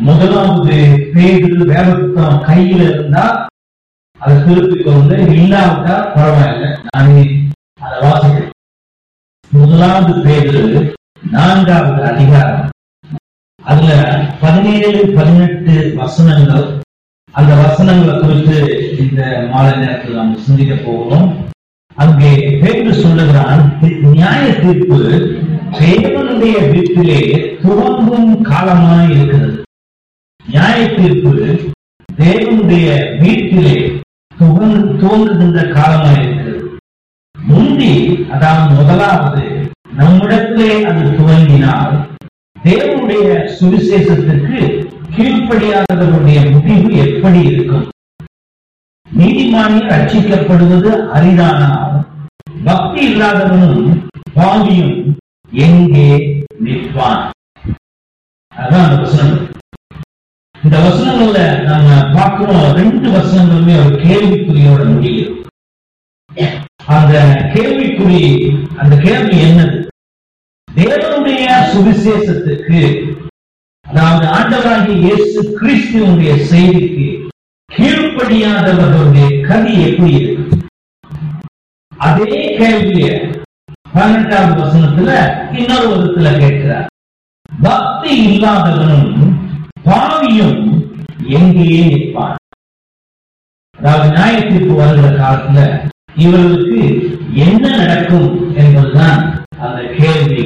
முதலாவது பேரு வேத புத்தகம் கையில இருந்தா அதை திருப்பிக் கொண்டு இல்லாவிட்டா பரவாயில்லை நானே அதை வாசிக்கிறேன் முதலாவது பேரு நான்காவது அதிகாரம் அதுல பதினேழு பதினெட்டு வசனங்கள் அந்த வசனங்களை குறித்து இந்த மாலை நேரத்தில் நாம் சிந்திக்க போகிறோம் அங்கே பேரு சொல்லுகிறான் நியாய தீர்ப்பு தேவனுடைய வீட்டிலே துவங்கும் காலமாய் இருக்கிறது நியாய தீர்ப்பு தேவனுடைய வீட்டிலே துவங்கு துவங்குகின்ற காலமாய் இருக்கிறது முந்தி அதாவது முதலாவது நம்மிடத்திலே அது துவங்கினால் தேவனுடைய சுவிசேஷத்துக்கு கீழ்ப்படியாதவருடைய முடிவு எப்படி இருக்கும் நீதிமானி ரட்சிக்கப்படுவது அரிதானால் பக்தி இல்லாதவனும் பாவியும் எங்கே நிற்பான் அதான் அந்த வசனம் இந்த வசனங்கள்ல நம்ம பார்க்கிறோம் ரெண்டு வசனங்களுமே ஒரு கேள்விக்குறியோட முடியும் அந்த கேள்விக்குறி அந்த கேள்வி என்னது தேவனுடைய சுவிசேஷத்துக்கு அதாவது ஆண்டவராகிய இயேசு கிறிஸ்துவனுடைய செய்திக்கு கீழ்ப்படியாதவர்களுடைய கதி எப்படி இருக்கு அதே கேள்விய பதினெட்டாவது வசனத்துல இன்னொரு விதத்துல கேட்கிறார் பக்தி இல்லாதவனும் பாவியும் எங்கேயே நிற்பான் அதாவது நியாய தீர்ப்பு வருகிற காலத்துல இவர்களுக்கு என்ன நடக்கும் என்பதுதான் அந்த கேள்வி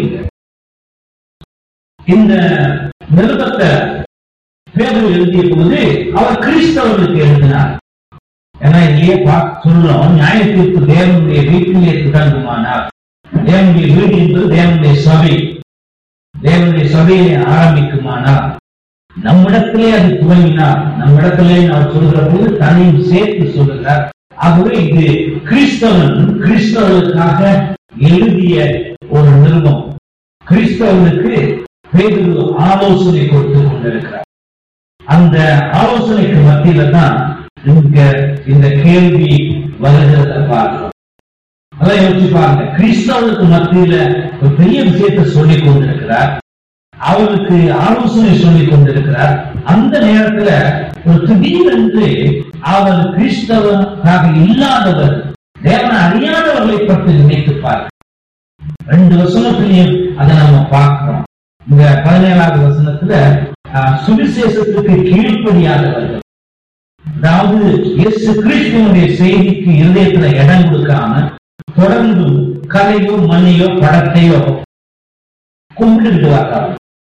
இந்த நிருபத்தை பேதர் எழுதிய போது அவர் கிறிஸ்தவர்களுக்கு எழுதினார் ஏன்னா இங்கே பார்க்க சொல்றோம் நியாய தீர்ப்பு தேவனுடைய வீட்டிலே தொடங்குமானார் தேவனுடைய வீடு என்பது தேவனுடைய சபை தேவனுடைய சபையை ஆரம்பிக்குமானால் நம்மிடத்திலே அது துவங்கினார் நம்மிடத்திலே நான் சொல்கிற போது தன்னையும் சேர்த்து சொல்லுகிறார் ஆகவே இது கிறிஸ்தவன் கிறிஸ்தவர்களுக்காக எழுதிய ஒரு நிருபம் கிறிஸ்தவனுக்கு பேதுரு ஆலோசனை கொடுத்து கொண்டிருக்கிறார் அந்த ஆலோசனைக்கு மத்தியில தான் இங்க இந்த கேள்வி வருகிறத பார்க்கிறோம் அதான் யோசிச்சு பாருங்க கிறிஸ்தவனுக்கு மத்தியில ஒரு பெரிய விஷயத்தை சொல்லிக் கொண்டிருக்கிறார் அவருக்கு ஆலோசனை சொல்லிக் கொண்டிருக்கிறார் அந்த நேரத்துல ஒரு திடீரென்று அவர் கிறிஸ்தவனாக இல்லாதவர் தேவனை அறியாதவர்களை பற்றி நினைத்து பார்க்க ரெண்டு வசனத்திலையும் அதை நம்ம பார்க்கிறோம் இந்த பதினேழாவது வசனத்துல ஆஹ், சுவிசேஷத்துக்கு கீழ்ப்படியாதவர்கள் அதாவது இயேசு கிறிஸ்துவனுடைய செய்திக்கு இருதயத்துல இடம் கொடுக்காம தொடர்ந்து கலையோ மண்ணையோ படத்தையோ கும்பிட்டு வர்றாங்க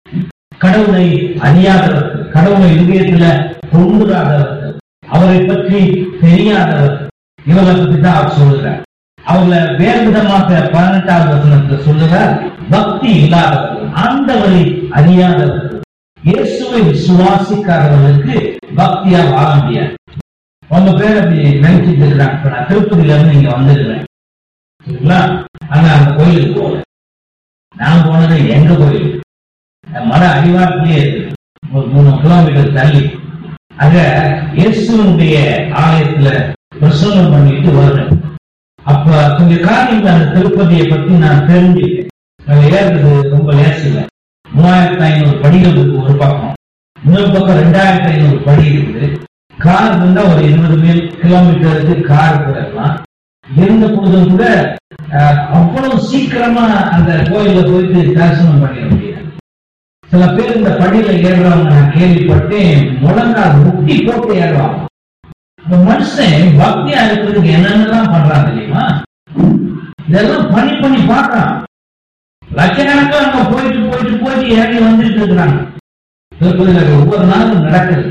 கடவுளை அறியாதவர்கள் கடவுளை இதயத்துல கொண்டுராதவர்கள் அவரை பற்றி தெரியாதவர்கள் இவரை பற்றி தான் அவர் சொல்லுகிறார் அவங்கள வேறு விதமாக பதினெட்டாவது வசனத்துல சொல்லுகிறார் பக்தி இல்லாதவர்கள் ஆண்டவரை அறியாதவர்கள் இயேசுவை விசுவாசிக்காதவர்களுக்கு பக்தியா வாழ முடியாது உங்க பேர் அப்படி நினைச்சிட்டு இருக்கிறாங்க இப்ப நான் திருப்பதியில இருந்து இங்க வந்திருக்கிறேன் சரிங்களா ஆனா அந்த கோயிலுக்கு போகல நான் போனது எங்க கோயில் மலை அடிவாரத்திலே இருக்கு ஒரு மூணு கிலோமீட்டர் தள்ளி அங்க இயேசுனுடைய ஆலயத்துல பிரசங்கம் பண்ணிட்டு வருறேன் அப்ப கொஞ்சம் காரியங்கள் அந்த திருப்பதியை பத்தி நான் தெரிஞ்சுக்கிட்டேன் அங்க ஏறுறது ரொம்ப லேசு இல்லை மூவாயிரத்தி ஐநூறு படிகள் இருக்கு ஒரு பக்கம் இன்னொரு பக்கம் ரெண்டாயிரத்தி ஐநூறு படி இருக்குது கார் இருந்தா ஒரு இருபது மேல் கிலோமீட்டருக்கு கார் போயிடலாம் இருந்த போதும் கூட அஹ், அவ்வளவு சீக்கிரமா அந்த கோயில போயிட்டு தரிசனம் பண்ணிட முடியாது சில பேர் இந்த படியில ஏறுறவங்க நான் கேள்விப்பட்டேன் முழங்கால் முட்டி போட்டு ஏறுவாங்க இந்த மனுஷன் பக்தியா இருக்கிறதுக்கு என்னென்னலாம் பண்றான் தெரியுமா இதெல்லாம் பண்ணி பண்ணி பார்க்கறான் லட்சக்கணக்கா அவங்க போயிட்டு போயிட்டு போயிட்டு இறங்கி வந்துட்டு இருக்கிறாங்க திருப்பதியில ஒவ்வொரு நாளும் நடக்குது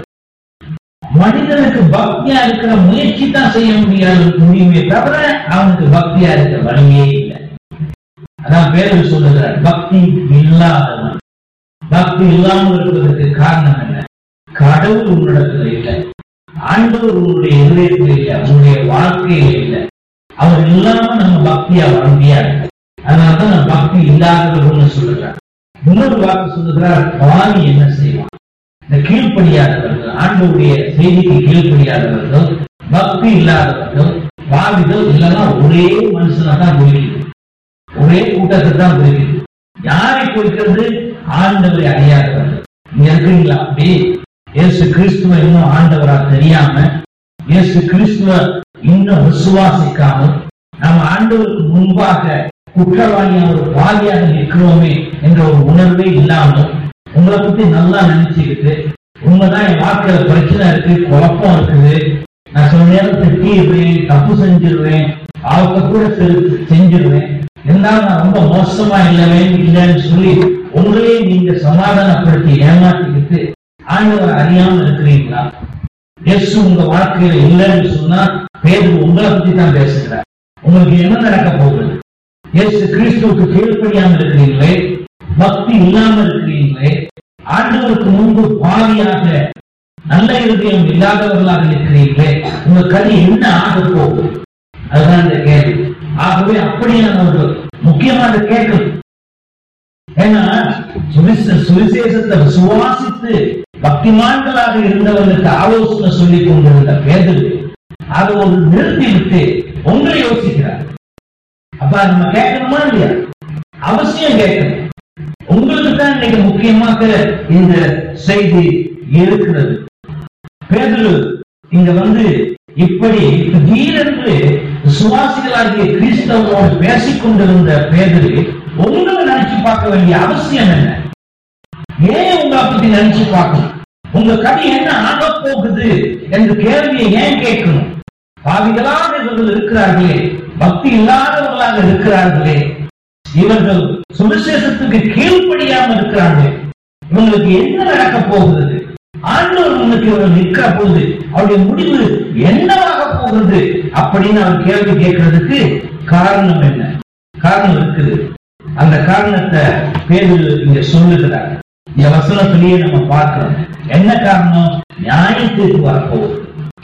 மனிதனுக்கு பக்தியா இருக்கிற முயற்சி தான் செய்ய முடியாது முடியுமே தவிர அவனுக்கு பக்தியா இருக்கிற வழியே இல்லை அதான் பேரில் சொல்லுகிறார் பக்தி இல்லாதவன் பக்தி இல்லாமல் இருப்பதற்கு காரணம் என்ன கடவுள் உன்னிடத்துல இல்லை ஆண்டவர் உன்னுடைய இதயத்தில் இல்லை உன்னுடைய வாழ்க்கையில் இல்லை அவர் இல்லாம நம்ம பக்தியா வர முடியாது அதனாலதான் நான் பக்தி இல்லாதவர்கள்னு சொல்லுகிறார் இன்னொரு வாக்கு சொல்லுகிறார் பாவி என்ன செய்வான் இந்த கீழ்ப்படியாதவர்கள் ஆண்டவருடைய செய்திக்கு கீழ்ப்படியாதவர்கள் பக்தி இல்லாதவர்கள் பாவிகள் இல்லைன்னா ஒரே மனுஷனை தான் குறிக்குது ஒரே கூட்டத்தை தான் குறிக்குது யாரை குறிக்கிறது ஆண்டவரை அறியாதவர்கள் நீங்க இருக்கிறீங்களா அப்படி இயேசு கிறிஸ்துவ இன்னும் ஆண்டவரா தெரியாம இயேசு கிறிஸ்துவ இன்னும் விசுவாசிக்காமல் நாம் ஆண்டவருக்கு முன்பாக குற்றவாளியா ஒரு பாவியாக நிற்கிறோமே என்ற ஒரு உணர்வே இல்லாமல் உங்களை பத்தி நல்லா நினைச்சுக்கிட்டு உண்மைதான் என் வாழ்க்கையில பிரச்சனை இருக்கு குழப்பம் இருக்குது நான் சில நேரம் திட்டிடுவேன் தப்பு செஞ்சிருவேன் அவங்க கூட செ- செஞ்சிருவேன் இருந்தாலும் நான் ரொம்ப மோசமா இல்லவே இல்லைன்னு சொல்லி உங்களையே நீங்க சமாதானப்படுத்தி ஏமாத்திக்கிட்டு ஆண்டவர் அறியாம இருக்கிறீங்களா இயேசு உங்க வாழ்க்கையில இல்லைன்னு சொன்னா பேரு உங்களை பத்தி தான் பேசுகிறார் உங்களுக்கு என்ன நடக்க போகுது இயேசு கிறிஸ்துவுக்கு கீழ்ப்படியாம இருக்கிறீங்களே பக்தி இல்லாம இருக்கிறீங்களே ஆண்டவருக்கு முன்பு பாவியாக நல்ல இருதயம் இல்லாதவர்களாக இருக்கிறீங்களே உங்க கதி என்ன ஆக போகுது அதுதான் இந்த கேள்வி ஆகவே அப்படியானவர்கள் முக்கியமா அதை கேட்கணும் ஏன்னா சுவிச சுவிசேஷத்தை விசுவாசித்து பக்திமான்களாக இருந்தவர்களுக்கு ஆலோசனை சொல்லிக் கொண்டிருந்த பேதர் அதை ஒரு நிறுத்தி விட்டு உங்களை யோசிக்கிறார் அப்ப நம்ம கேட்கணுமா இல்லையா அவசியம் கேட்கணும் உங்களுக்கு தான் இன்னைக்கு முக்கியமாக இந்த செய்தி இருக்கிறது பேதுரு இங்க வந்து இப்படி திடீரென்று சுவாசிகளாகிய கிறிஸ்தவரோடு பேசிக் கொண்டிருந்த பேதுரு உங்களை நினைச்சு பார்க்க வேண்டிய அவசியம் என்ன ஏன் உங்களை பத்தி நினைச்சு பார்க்கணும் உங்க கதை என்ன ஆக போகுது என்ற கேள்வியை ஏன் கேட்கணும் பாவிகளாக இவர்கள் இருக்கிறார்களே பக்தி இல்லாதவர்களாக இருக்கிறார்களே இவர்கள் சுவிசேஷத்துக்கு கீழ்ப்படியாம இருக்கிறாங்க இவங்களுக்கு என்ன நடக்க போகிறது ஆண்டவர் முன்னுக்கு இவர்கள் நிற்கிற போது அவருடைய முடிவு என்னவாக போகிறது அப்படின்னு அவர் கேள்வி கேட்கறதுக்கு காரணம் என்ன காரணம் இருக்குது அந்த காரணத்தை பேரு இங்க சொல்லுகிறார் இந்த வசனத்திலேயே நம்ம பார்க்கிறோம் என்ன காரணம் நியாய தீர்ப்பு வரப்போகுது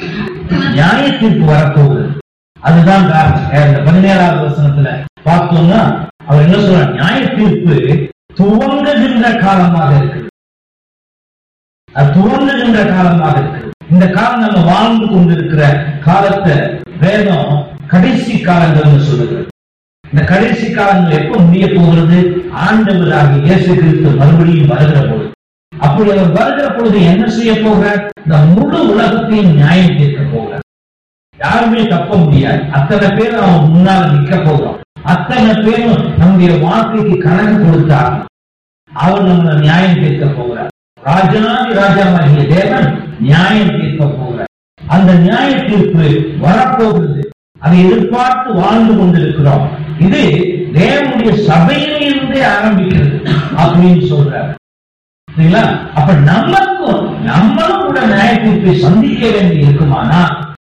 நியாய தீர்ப்பு வரப்போகுது அதுதான் காரணம் ஏன் இந்த பதினேழாவது வசனத்துல பார்த்தோம்னா அவர் என்ன சொல்றார் நியாய தீர்ப்பு துவங்குகின்ற காலமாக இருக்குது அது துவங்குகின்ற காலமாக இருக்குது இந்த காலம் நம்ம வாழ்ந்து கொண்டிருக்கிற காலத்தை வேதம் கடைசி காலங்கள்னு சொல்லுகிறது இந்த கடைசி காலங்கள் எப்ப முடிய போகிறது ஆண்டவராகிய இயேசு கிறிஸ்து மறுபடியும் வருகிற பொழுது அப்படி அவர் வருகிற பொழுது என்ன செய்ய போகிறார் இந்த முழு உலகத்தையும் நியாயம் தீர்க்க போகிறார் யாருமே தப்ப முடியாது அத்தனை பேர் அவன் முன்னால நிக்க போகிறோம் அத்தனை பேரும் நம்முடைய வாழ்க்கைக்கு கணக்கு கொடுத்தார் அவர் நம்மளை நியாயம் தீர்க்க போகிறார் ராஜாதி ராஜாவாகிய தேவன் நியாயம் தீர்க்க போகிறார் அந்த நியாய தீர்ப்பு வரப்போகிறது அதை எதிர்பார்த்து வாழ்ந்து கொண்டிருக்கிறோம் இது தேவனுடைய சபையிலிருந்தே ஆரம்பிக்கிறது அப்படின்னு சொல்றாரு சரிங்களா அப்ப நமக்கும் நம்மளும் கூட நியாய தீர்ப்பை சந்திக்க வேண்டி இருக்குமானா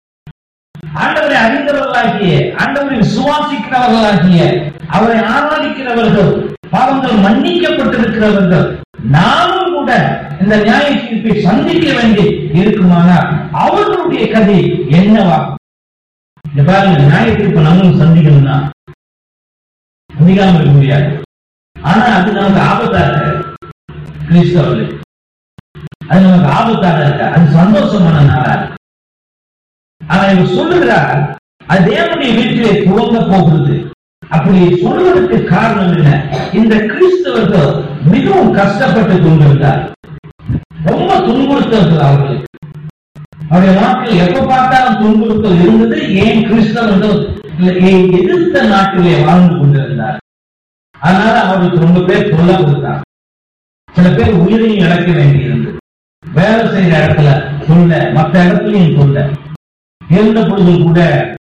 ஆண்டவரை அறிந்தவர்களாகிய ஆண்டவரை விசுவாசிக்கிறவர்களாகிய அவரை ஆராதிக்கிறவர்கள் பாவங்கள் மன்னிக்கப்பட்டிருக்கிறவர்கள் நாமும் கூட இந்த நியாய தீர்ப்பை சந்திக்க வேண்டி இருக்குமானால் அவர்களுடைய கதை என்னவாகும் இந்த பாருங்க நியாய தீர்ப்பு நம்மளும் சந்திக்கணும்னா சந்திக்காம இருக்க முடியாது ஆனா அது நமக்கு ஆபத்தா இருக்க கிறிஸ்தவர்கள் அது நமக்கு ஆபத்தாக இருக்க அது சந்தோஷமான நாளா இருக்கு ஆனா இவர் சொல்லுகிறார் அது தேவனுடைய வீட்டிலே துவங்க போகிறது அப்படி சொல்வதற்கு காரணம் என்ன இந்த கிறிஸ்தவர்கள் மிகவும் கஷ்டப்பட்டு கொண்டிருந்தார் ரொம்ப துன்புறுத்தல்கள் அவர்களுக்கு அவருடைய நாட்டில் எப்ப பார்த்தாலும் துன்புறுத்தல் இருந்தது ஏன் கிறிஸ்தவர்கள் ஏன் எதிர்த்த நாட்டிலே வாழ்ந்து கொண்டிருந்தார் அதனால அவருக்கு ரொம்ப பேர் தொல்லை கொடுத்தார் சில பேர் உயிரையும் இழக்க வேண்டியிருந்தது வேலை செய்யற இடத்துல தொல்லை மற்ற இடத்துலயும் தொல்லை இருந்த பொழுது கூட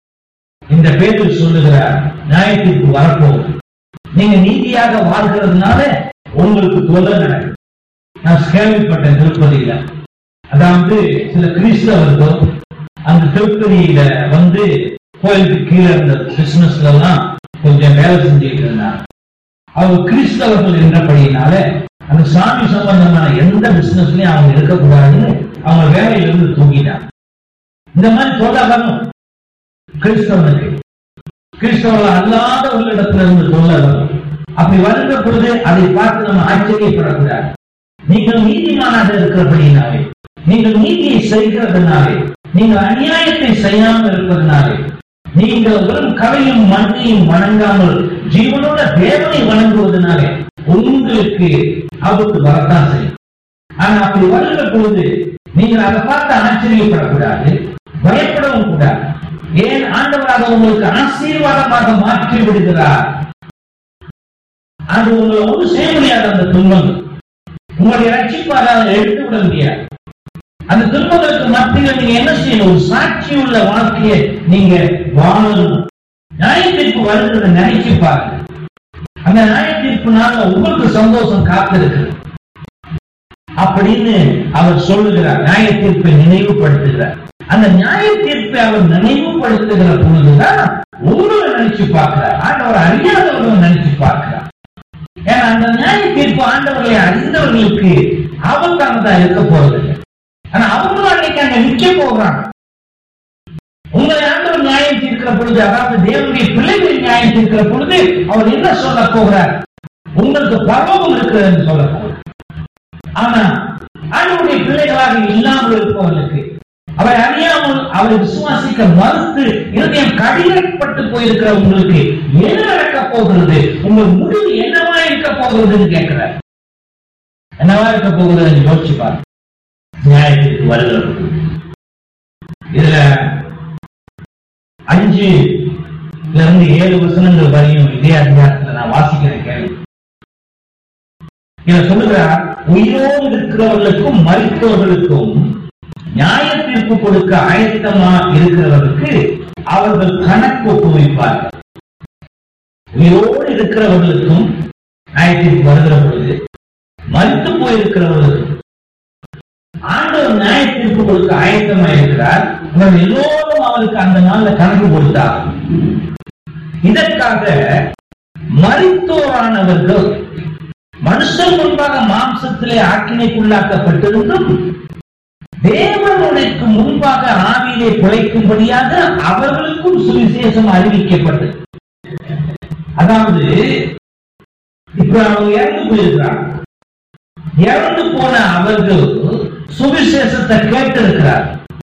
இந்த பேரில் சொல்லுகிறார் நியாயத்திற்கு வரப்போகுது நீங்க நீதியாக வாழ்கிறதுனால உங்களுக்கு தொல்லை நடக்கும் நான் கேள்விப்பட்டேன் திருப்பதியில அதாவது சில கிறிஸ்தவர்கள் அந்த திருப்பதியில வந்து கோயிலுக்கு கீழே இருந்த பிசினஸ்ல எல்லாம் கொஞ்சம் வேலை செஞ்சுட்டு இருந்தாங்க அவங்க கிறிஸ்தவர்கள் என்றபடியினால அந்த சாமி சம்பந்தமான எந்த பிசினஸ்லயும் அவங்க இருக்கக்கூடாதுன்னு அவங்க வேலையிலிருந்து தூங்கிட்டாங்க இந்த மாதிரி சொல்ல வரணும் கிறிஸ்தவனுக்கு கிறிஸ்தவர்கள் அல்லாத ஒரு இடத்துல இருந்து சொல்ல வரும் அப்படி வருகிற பொழுது அதை பார்த்து நம்ம ஆச்சரியப்படக்கூடாது நீங்கள் நீதிமானாக இருக்கிறபடினாலே நீங்கள் நீதியை செய்கிறதுனாலே நீங்கள் அநியாயத்தை செய்யாமல் இருப்பதனாலே நீங்கள் வெறும் கவையும் மண்ணையும் வணங்காமல் ஜீவனோட தேவனை வணங்குவதனாலே உங்களுக்கு ஆபத்து வரத்தான் செய்யும் ஆனா அப்படி வருகிற பொழுது நீங்கள் அதை பார்த்து ஆச்சரியப்படக்கூடாது பயப்படவும் கூடாது ஏன் ஆண்டவராக உங்களுக்கு ஆசீர்வாதமாக மாற்றி விடுகிறார் அது உங்களை ஒன்றும் செய்ய முடியாது அந்த துன்பங்கள் உங்களுடைய ரட்சிப்பாக அதை எடுத்து விட முடியாது அந்த துன்பங்களுக்கு மத்தியில் நீங்க என்ன செய்யணும் ஒரு சாட்சி உள்ள வாழ்க்கையை நீங்க வாழணும் நியாயத்திற்கு வருகிறத நினைச்சு பாருங்க அந்த நியாயத்திற்குனால உங்களுக்கு சந்தோஷம் காத்திருக்கு அப்படின்னு அவர் சொல்லுகிறார் நியாய தீர்ப்பை நினைவுபடுத்துகிறார் அந்த நியாய தீர்ப்பை அவர் நினைவுபடுத்துகிற பொழுதுதான் உங்களை நினைச்சு பார்க்கிறார் ஆண்டவர் அறியாதவர்கள் நினைச்சு பார்க்கிறார் ஏன்னா அந்த நியாய தீர்ப்பு ஆண்டவர்களை அறிந்தவர்களுக்கு ஆபத்தானதா இருக்க போறதில்லை ஆனா அவங்களும் அன்னைக்கு அங்க நிக்க போகிறாங்க உங்களை ஆண்டவர் நியாயம் தீர்க்கிற பொழுது அதாவது தேவனுடைய பிள்ளைகள் நியாயம் தீர்க்கிற பொழுது அவர் என்ன சொல்ல போகிறார் உங்களுக்கு பரவம் இருக்கிறது சொல்ல போகிறார் ஆனா ஆண்டவருடைய பிள்ளைகளாக இல்லாமல் இருப்பவர்களுக்கு அவரை அறியாமல் அவரை விசுவாசிக்க மறுத்து இருதயம் கடினப்பட்டு போயிருக்கிற உங்களுக்கு என்ன நடக்க போகிறது உங்கள் முடிவு என்னவா இருக்க போகிறதுன்னு கேட்கிறார் என்னவா இருக்க போகிறதுன்னு யோசிச்சு பாருங்க நியாயத்திற்கு வருகிறது இதுல அஞ்சு இருந்து ஏழு வசனங்கள் வரையும் இதே அதிகாரத்துல நான் வாசிக்கிறேன் கேள்வி இதை சொல்லுகிறார் உயிரோடு இருக்கிறவர்களுக்கும் மறித்தவர்களுக்கும் நியாய தீர்ப்பு கொடுக்க ஆயத்தமா இருக்கிறவர்களுக்கு அவர்கள் கணக்கு ஒப்புவிப்பார்கள் உயிரோடு இருக்கிறவர்களுக்கும் நியாய தீர்ப்பு வருகிற பொழுது மறித்து போயிருக்கிறவர்களுக்கும் ஆண்டவர் நியாய தீர்ப்பு கொடுக்க ஆயத்தமா இருக்கிறார் அவர்கள் எல்லோரும் அவருக்கு அந்த நாள்ல கணக்கு கொடுத்தார் இதற்காக மறித்தோரானவர்கள் மனுஷன் முன்பாக மாம்சத்திலே ஆக்கினைக்குள்ளாக்கப்பட்டிருந்தும் தேவனுடைக்கு முன்பாக ஆவியிலே பிழைக்கும்படியாக அவர்களுக்கும் சுவிசேஷம் அறிவிக்கப்பட்டது அதாவது இப்ப அவங்க இறந்து போயிருக்கிறாங்க இறந்து போன அவர்கள் சுவிசேஷத்தை கேட்டிருக்கிறார்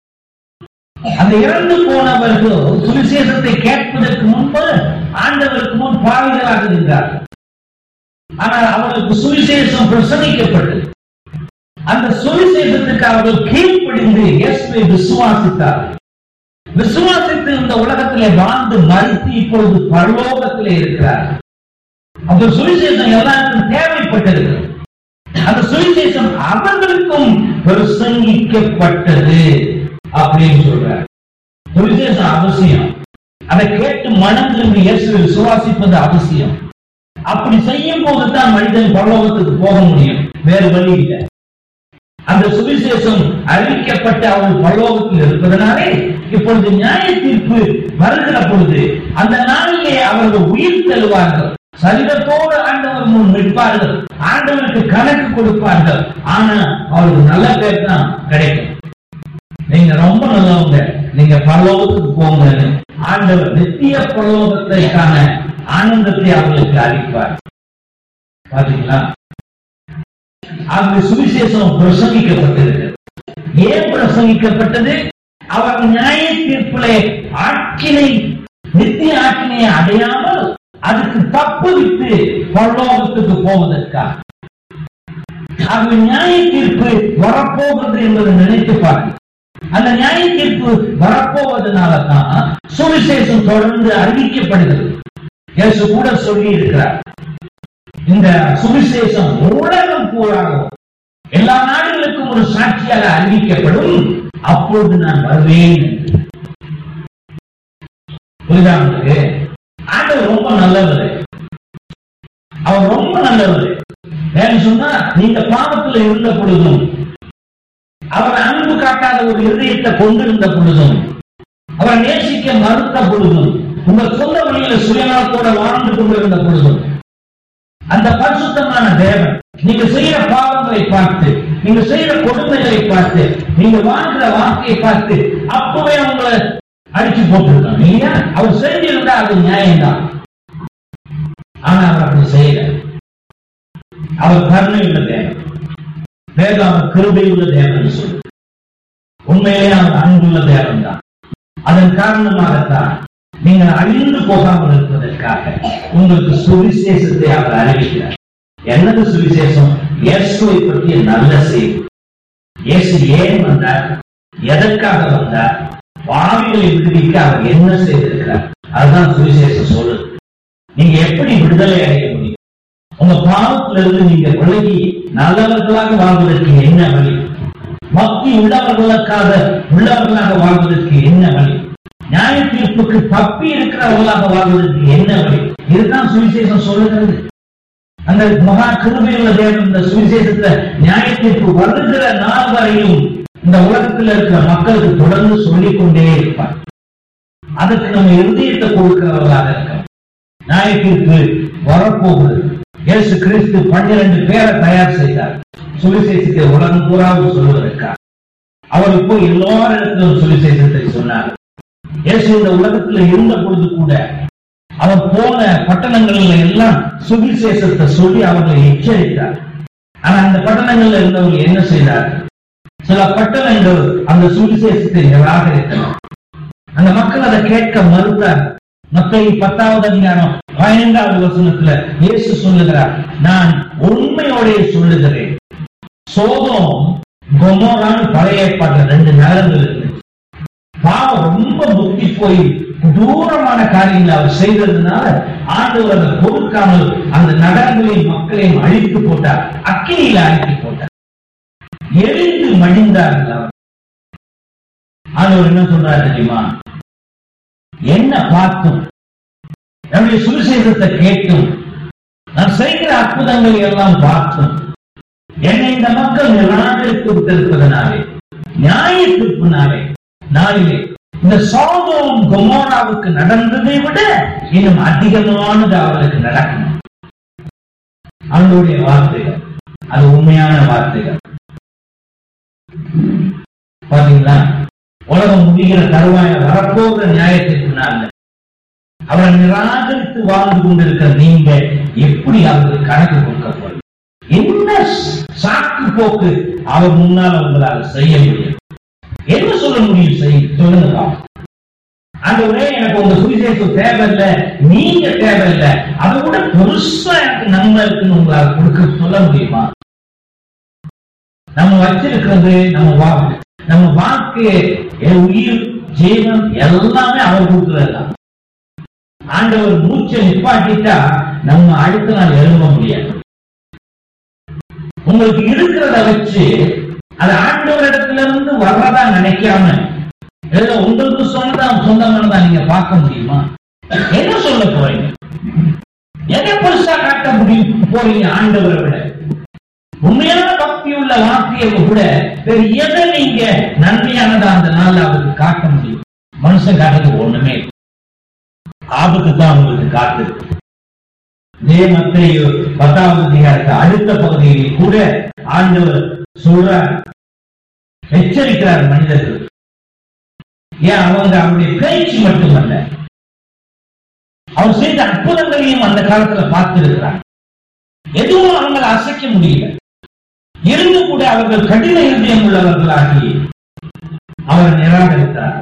அந்த இறந்து போனவர்கள் சுவிசேஷத்தை கேட்பதற்கு முன்பு ஆண்டவருக்கு முன் பாவிகளாக இருந்தார்கள் ஆனால் அவர்களுக்கு சுவிசேஷம் பிரசங்கிக்கப்பட்டது அந்த சுவிசேஷத்துக்கு அவர்கள் கீழ்ப்படிந்து இயேசுவை விசுவாசித்தார்கள் விசுவாசித்து இந்த உலகத்திலே வாழ்ந்து மறித்து இப்பொழுது பரலோகத்திலே இருக்கிறார் அந்த சுவிசேஷம் எல்லாருக்கும் தேவைப்பட்டிருக்கிறது அந்த சுவிசேஷம் அவர்களுக்கும் பிரசங்கிக்கப்பட்டது அப்படின்னு சொல்றார் சுவிசேஷம் அவசியம் அதை கேட்டு மனம் திரும்பி இயேசுவை விசுவாசிப்பது அவசியம் அப்படி செய்யும் போதுதான் மனிதன் பரலோகத்துக்கு போக முடியும் வேறு வழி இல்லை அந்த சுவிசேஷம் அறிவிக்கப்பட்டு அவர்கள் பரலோகத்தில் இருப்பதனாலே இப்பொழுது நியாய தீர்ப்பு வருகிற பொழுது அந்த நாளிலே அவர்கள் உயிர் தருவார்கள் சரீரத்தோடு ஆண்டவர் முன் நிற்பார்கள் ஆண்டவருக்கு கணக்கு கொடுப்பார்கள் ஆனா அவருக்கு நல்ல பேர் தான் கிடைக்கும் நீங்க ரொம்ப நல்லவங்க நீங்க பரலோகத்துக்கு போங்க ஆண்டவர் நித்திய பரலோகத்திற்கான ஆனந்தத்தை அவர்களுக்கு அளிப்பார் பாத்தீங்களா அந்த சுவிசேஷம் பிரசங்கிக்கப்பட்டிருக்கு ஏன் பிரசங்கிக்கப்பட்டது அவர் நியாய தீர்ப்பிலே ஆக்கினை நித்திய ஆக்கினையை அடையாமல் அதுக்கு தப்பு விட்டு பரலோகத்துக்கு போவதற்காக அது நியாய தீர்ப்பு வரப்போகிறது என்பதை நினைத்து பாருங்க அந்த நியாய தீர்ப்பு வரப்போவதனால தான் சுவிசேஷம் தொடர்ந்து அறிவிக்கப்படுகிறது இயேசு கூட சொல்லி இருக்கிறார் இந்த சுவிசேஷம் உலகம் பூராகும் எல்லா நாடுகளுக்கும் ஒரு சாட்சியாக அறிவிக்கப்படும் அப்பொழுது நான் வருவேன் என்று. புரியுதா உங்களுக்கு ஆண்டவர் ரொம்ப நல்லவர் அவர் ரொம்ப நல்லவர் ஏன்னு சொன்னா நீங்க பாவத்துல இருந்த பொழுதும் அவர் அன்பு காட்டாத ஒரு இதயத்தை கொண்டிருந்த பொழுதும் அவரை நேசிக்க மறுத்த பொழுதும் உங்கள் சொந்த வழியில சுயநலத்தோட வாழ்ந்து கொண்டிருந்த பொழுதும் அந்த பரிசுத்தமான தேவன் நீங்க செய்யற பாவங்களை பார்த்து நீங்க செய்யற கொடுமைகளை பார்த்து நீங்க வாழ்கிற வாழ்க்கையை பார்த்து அப்பவே உங்களை அடிச்சு போட்டிருக்காங்க இல்லையா அவர் செஞ்சிருந்தா அது நியாயம்தான் ஆனா அவர் அப்படி செய்யல அவர் கருணை உள்ள தேவன் வேதம் அவர் கிருபை உள்ள தேவன் சொல்லு உண்மையிலே அவர் அன்புள்ள தேவன் தான் அதன் காரணமாகத்தான் நீங்கள் அழிந்து போகாமல் இருப்பதற்காக உங்களுக்கு சுவிசேஷத்தை அவர் அறிவிக்கிறார் என்னது சுவிசேஷம் இயேசுவை பற்றிய நல்ல செய்தி இயேசு ஏன் வந்தார் எதற்காக வந்தார் பாவிகளை விடுவிக்க அவர் என்ன செய்திருக்கிறார் அதுதான் சுவிசேஷம் சொல்லுது நீங்க எப்படி விடுதலை அடைய முடியும் உங்க பாவத்திலிருந்து நீங்க விலகி நல்லவர்களாக வாழ்வதற்கு என்ன வழி பக்தி உள்ளவர்களுக்காக உள்ளவர்களாக வாழ்வதற்கு என்ன வழி நியாய தீர்ப்புக்கு தப்பி இருக்கிறவர்களாக வாழ்வதற்கு என்ன வழி இதுதான் சுவிசேஷம் சொல்லுகிறது அந்த மகா கிருபையுள்ள தேவன் இந்த சுவிசேஷத்தை நியாய தீர்ப்பு வருகிற நாள் வரையும் இந்த உலகத்தில் இருக்கிற மக்களுக்கு தொடர்ந்து சொல்லிக் கொண்டே இருப்பார் அதுக்கு நம்ம இருதயத்தை கொடுக்கிறவர்களாக இருக்கோம் நியாய தீர்ப்பு வரப்போகுது இயேசு கிறிஸ்து பன்னிரண்டு பேரை தயார் செய்தார் சுவிசேஷத்தை உலகம் பூராவும் சொல்வதற்காக அவர் இப்போ எல்லாரிடத்திலும் சுவிசேஷத்தை சொன்னார் இயேசு இந்த உலகத்துல இருந்த பொழுது கூட அவர் போன பட்டணங்கள்ல எல்லாம் சுவிசேஷத்தை சொல்லி அவர்களை எச்சரித்தார் ஆனா அந்த பட்டணங்கள்ல இருந்தவங்க என்ன செய்தார் சில பட்டணங்கள் அந்த சுவிசேஷத்தை நிராகரித்தனர் அந்த மக்கள் அதை கேட்க மறுத்தார் மத்திய பத்தாவது அதிகாரம் பதினைந்தாவது வசனத்துல இயேசு சொல்லுகிறார் நான் உண்மையோட சொல்லுகிறேன் சோதம் கொமோரான்னு பழைய ஏற்பாட்டுல ரெண்டு நகரங்கள் இருக்கு பாவம் ரொம்ப புத்தி போய் தூரமான காரியங்களை அவர் செய்ததுனால ஆண்டவர் அதை பொறுக்காமல் அந்த நகரங்களையும் மக்களையும் அழித்து போட்டார் அக்கினியில அழித்து போட்டார் எரிந்து மடிந்தார்கள் அவர் ஆண்டவர் என்ன சொல்றாரு தெரியுமா என்ன பார்த்தும் என்னுடைய சுவிசேஷத்தை கேட்டும் நான் செய்கிற அற்புதங்களை எல்லாம் பார்த்தும் என்னை இந்த மக்கள் நிராகரித்து விட்டிருப்பதனாலே நியாய தீர்ப்பினாலே நாளிலே இந்த சோதோம் கொமோராவுக்கு நடந்ததை விட இன்னும் அதிகமானது அவர்களுக்கு நடக்கும் அவங்களுடைய வார்த்தைகள் அது உண்மையான வார்த்தைகள் பாத்தீங்களா உலகம் முடிகிற தருவாய வரப்போகிற நியாயத்திற்குனால அவரை நிராகரித்து வாழ்ந்து கொண்டிருக்கிற நீங்க எப்படி அவருக்கு கணக்கு கொடுக்க போறீங்க என்ன சாக்கு போக்கு அவர் முன்னால் உங்களால் செய்ய முடியும் என்ன சொல்ல முடியும் செய்ய சொல்லுங்க ஆண்டவரே எனக்கு உங்க சுவிசேஷம் தேவையில்லை நீங்க தேவையில்லை அதை விட பெருசா எனக்கு நன்மை இருக்குன்னு உங்களால் கொடுக்க சொல்ல முடியுமா நம்ம வச்சிருக்கிறது நம்ம வாழ்க்கை நம்ம வாழ்க்கையை என் உயிர் ஜீவன் எல்லாமே அவர் கொடுக்கிறது தான் ஆண்டவர் மூச்சை நிப்பாட்டிட்டா நம்ம அடுத்த நாள் எழும்ப முடியாது உங்களுக்கு இருக்கிறத வச்சு அது ஆண்டவரிடத்துல இருந்து வர்றதா நினைக்காம ஏதோ உங்களுக்கு சொந்தம் சொந்தமானதா நீங்க பார்க்க முடியுமா என்ன சொல்ல போறீங்க எதை பெருசா காட்ட முடியும் போறீங்க ஆண்டவரை விட உண்மையான பக்தி உள்ள வார்த்தையை விட வேறு எதை நீங்க நன்மையானதா அந்த நாள்ல அவருக்கு காட்ட முடியும் மனுஷன் காட்டுறது ஒண்ணுமே இல்லை. ஆபத்து தான் உங்களுக்கு காத்து இதே மத்திய பத்தாவது அதிகாரத்தை அடுத்த பகுதியில் கூட ஆண்டவர் சொல்றார் எச்சரிக்கிறார் மனிதர்கள் ஏன் அவங்க அவருடைய பேச்சு மட்டுமல்ல அவர் செய்த அற்புதங்களையும் அந்த காலத்துல பார்த்திருக்கிறார் எதுவும் அவங்களை அசைக்க முடியல இருந்து கூட அவர்கள் கடின இருதயம் உள்ளவர்களாகி அவர் நிராகரித்தார்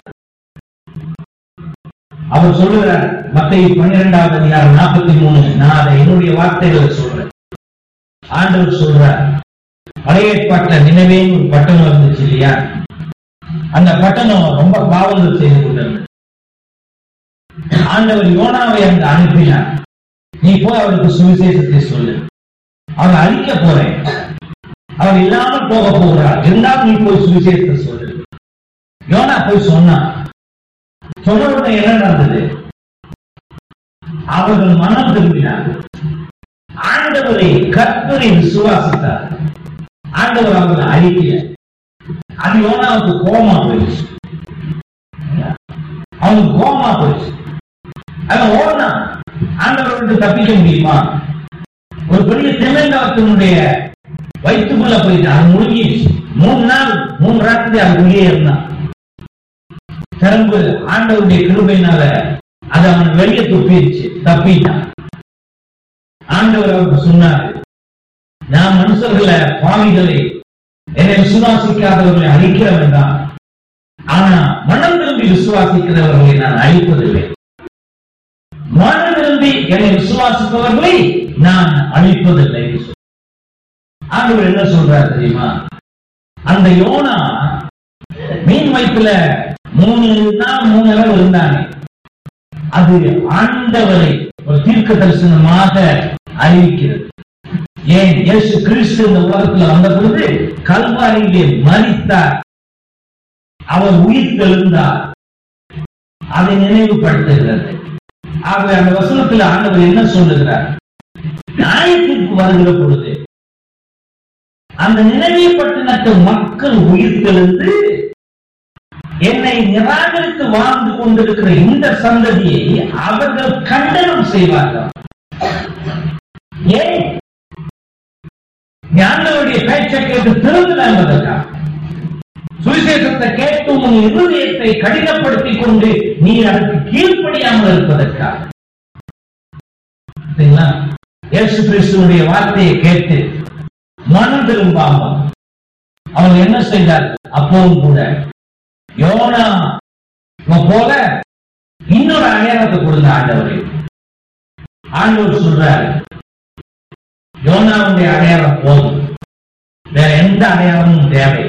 அவர் சொல்லுகிறார் மத்திய பன்னிரெண்டாவது அதிகாரம் நாற்பத்தி மூணு நான் அதை என்னுடைய வார்த்தைகளை சொல்றேன் ஆண்டவர் சொல்றார் பழைய ஏற்பாட்டுல நினைவேன்னு ஒரு பட்டணம் இருந்துச்சு இல்லையா அந்த பட்டணம் ரொம்ப பாவங்கள் செய்து கொண்டது ஆண்டவர் யோனாவை அங்கு அனுப்பினார் நீ போய் அவருக்கு சுவிசேஷத்தை சொல்லு அவரை அழிக்க போறேன் அவர் இல்லாமல் போக போகிறார் இருந்தாலும் நீ போய் சுவிசேஷத்தை சொல்லு யோனா போய் சொன்னான் சொன்ன உடனே என்ன நடந்தது அவர்கள் மனம் திரும்பினார்கள் ஆண்டவரை கர்த்தரை விசுவாசித்தார் ஆண்டவர் அவர்களை அழிக்கல அது யோனாவுக்கு கோமா போயிடுச்சு அவனுக்கு கோமா போயிடுச்சு அவன் ஓடனா ஆண்டவரை விட்டு தப்பிக்க முடியுமா ஒரு பெரிய திமிழகத்தினுடைய வயிற்றுக்குள்ள போயிட்டு அது முழுங்கிடுச்சு மூணு நாள் மூணு ராத்திரி அதுக்குள்ளேயே இருந்தான் திரும்ப ஆண்டவருடைய கிருபையினால அது அவன் வெளியே துப்பிடுச்சு தப்பிட்டான் ஆண்டவர் அவருக்கு சொன்னார் நான் மனுஷர்களை பாவிகளை என்னை விசுவாசிக்காதவர்களை அழிக்கிறவன் தான் ஆனா மனம் திரும்பி விசுவாசிக்கிறவர்களை நான் அழிப்பதில்லை மனம் திரும்பி என்னை விசுவாசிப்பவர்களை நான் அழிப்பதில்லை ஆண்டவர் என்ன சொல்றாரு தெரியுமா அந்த யோனா மீன் வயிற்றுல மூணு நாள் மூணு இரவு இருந்தாங்க அது ஆண்டவரை ஒரு தீர்க்க தரிசனமாக அறிவிக்கிறது ஏன் இயேசு கிறிஸ்து இந்த உலகத்துல வந்த பொழுது கல்வாரியிலே மரித்தார் அவர் உயிர் தெழுந்தார் அதை நினைவுபடுத்துகிறது ஆகவே அந்த வசனத்தில் ஆண்டவர் என்ன சொல்லுகிறார் நியாயத்திற்கு வருகிற பொழுது அந்த நினைவை பட்டினத்து மக்கள் உயிர் தெழுந்து என்னை நிராகரித்து வாழ்ந்து கொண்டிருக்கிற இந்த சந்ததியை அவர்கள் கண்டனம் செய்வார்கள் ஏன் ஞானவருடைய பேச்சை கேட்டு திருந்தல என்பதற்கா சுவிசேஷத்தை கேட்டு உன் இருதயத்தை கடினப்படுத்திக் கொண்டு நீ அதற்கு கீழ்ப்படியாமல் இருப்பதற்காக சரிங்களா? இயேசு கிறிஸ்துவனுடைய வார்த்தையை கேட்டு மனம் திரும்பாமல் அவங்க என்ன செய்தார்கள் அப்பவும் கூட யோனா இவன் போல இன்னொரு அடையாளத்தை கொடுங்க ஆண்டவரே ஆண்டவர் சொல்றாரு யோனாவுடைய அடையாளம் போதும் வேற எந்த அடையாளமும் தேவை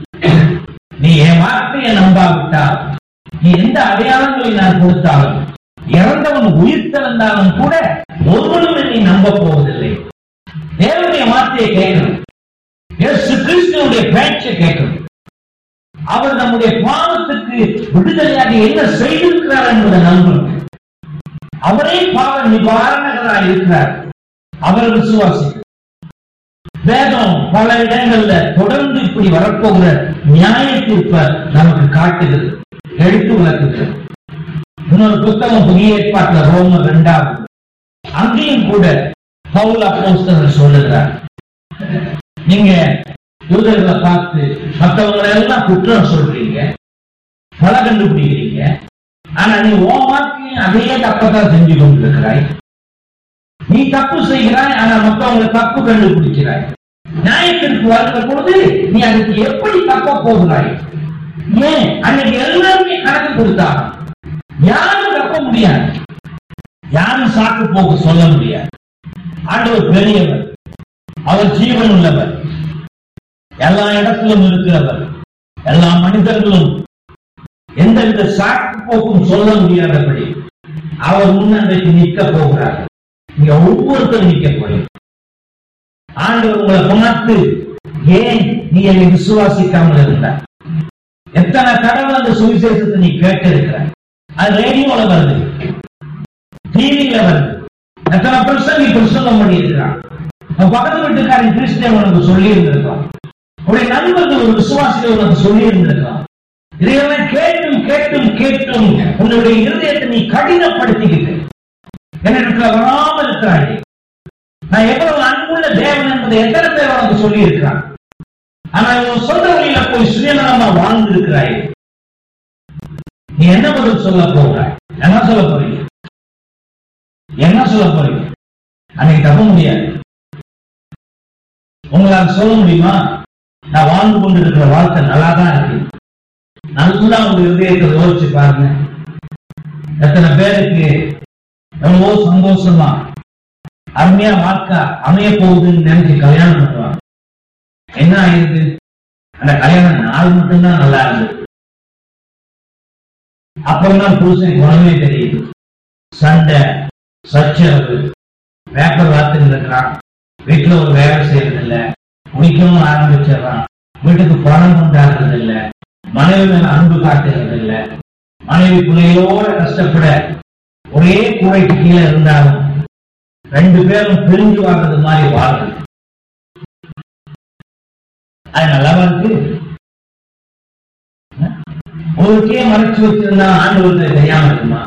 நீ என் வார்த்தையை நம்பாவிட்டால் நீ எந்த அடையாளங்களை நான் கொடுத்தாலும் இறந்தவன் உயிர் திறந்தாலும் கூட ஒருவனும் என்னை நம்ப போவதில்லை தேவனுடைய வார்த்தையை கேட்கணும் இயேசு கிறிஸ்துவனுடைய பேச்சை கேட்கணும் அவர் நம்முடைய பாவத்துக்கு விடுதலையாக என்ன செய்திருக்கிறார் என்பதை நம்பணும் அவரே பாவ நிவாரணகராக இருக்கிறார் அவர் விசுவாசி வேதம் பல இடங்கள்ல தொடர்ந்து இப்படி வரப்போகிற நியாய தீர்ப்பை நமக்கு காட்டுகிறது எடுத்து விளக்குகிறது இன்னொரு புத்தகம் புதிய ஏற்பாட்டில் ரோமர் இரண்டாவது அங்கேயும் கூட பவுல் அப்போஸ்தலர் சொல்லுகிறார் நீங்க யூதர்களை பார்த்து மற்றவங்களை எல்லாம் குற்றம் சொல்றீங்க பல கண்டுபிடிக்கிறீங்க ஆனா நீ உன் வாழ்க்கையும் அதே தப்பத்தான் செஞ்சு கொண்டிருக்கிறாய் நீ தப்பு செய்கிறாய் ஆனா மற்றவங்களை தப்பு கண்டுபிடிக்கிறாய் நியாயத்திற்கு வருகிற பொழுது நீ அதுக்கு எப்படி தப்ப போகிறாய் ஏன் அன்னைக்கு எல்லாருமே கணக்கு கொடுத்தாங்க யாரும் தப்ப முடியாது யாரும் சாக்கு போக்கு சொல்ல முடியாது ஆண்டவர் பெரியவர் அவர் ஜீவன் உள்ளவர் எல்லா இடத்திலும் இருக்கிறவர் எல்லா மனிதர்களும் எந்தவித சாக்கு போக்கும் சொல்ல முடியாதபடி அவர் முன்னன்றைக்கு நிற்க போகிறார் நீங்க ஒவ்வொருத்தரும் நிற்க போறீங்க ஆண்டவர் உங்களை பார்த்து ஏன் நீ என்னை விசுவாசிக்காமல் இருந்தார் எத்தனை தடவை அந்த சுவிசேஷத்தை நீ கேட்டிருக்கிறாய் அது ரேடியோல வருது டிவியில வருது எத்தனை பிரசங்க நீ பிரசங்கம் பண்ணியிருக்கிறான் உன் பக்கத்து வீட்டுக்காரன் கிறிஸ்டியன் உனக்கு சொல்லி இருந்திருக்கான் உடைய நண்பர்கள் ஒரு விசுவாசிகள் உனக்கு சொல்லி இருந்திருக்கான் இதையெல்லாம் கேட்டும் கேட்டும் கேட்டும் உன்னுடைய இருதயத்தை நீ கடினப்படுத்திக்கிட்டு என்னிடத்துல வராமல் இருக்கிறாய் நான் எவ்வளவு அன்புள்ள தேவன் என்பதை எத்தனை பேர் உனக்கு சொல்லி இருக்கிறான் ஆனா இவன் சொந்த வழியில போய் சுயநலமா வாழ்ந்து இருக்கிறாய் நீ என்ன பதில் சொல்ல போகிறாய் என்ன சொல்ல போறீங்க என்ன சொல்ல போறீங்க அன்னைக்கு தப்ப முடியாது உங்களால் சொல்ல முடியுமா நான் வாழ்ந்து கொண்டிருக்கிற வாழ்க்கை நல்லா தான் இருக்கு நல்லா உங்க இதயத்தை யோசிச்சு பாருங்க எத்தனை பேருக்கு எவ்வளவோ சந்தோஷமா அருமையா வாழ்க்கை அமைய போகுதுன்னு நினைச்சு கல்யாணம் பண்ணுவாங்க என்ன ஆயிருக்கு அந்த கல்யாண நாள் மட்டும்தான் நல்லா இருந்தது அப்புறம் தான் புருஷன் குணமே தெரியுது சண்டை சச்சரவு பேப்பர் வார்த்தைகள் இருக்கிறான் வீட்டுல ஒரு வேலை செய்யறது இல்ல குடிக்கவும் ஆரம்பிச்சிடறான் வீட்டுக்கு பணம் கொண்டாடுறது இல்ல மனைவி மேல அன்பு காட்டுறது இல்ல மனைவி பிள்ளைகளோட கஷ்டப்பட ஒரே கூரைக்கு கீழே இருந்தாலும் ரெண்டு பேரும் பிரிஞ்சு வாழ்றது மாதிரி வாழ்றது அது நல்லாவா இருக்கு ஒருக்கே மறைச்சு வச்சிருந்தா ஆண்டவருக்கு தெரியாம இருக்குமா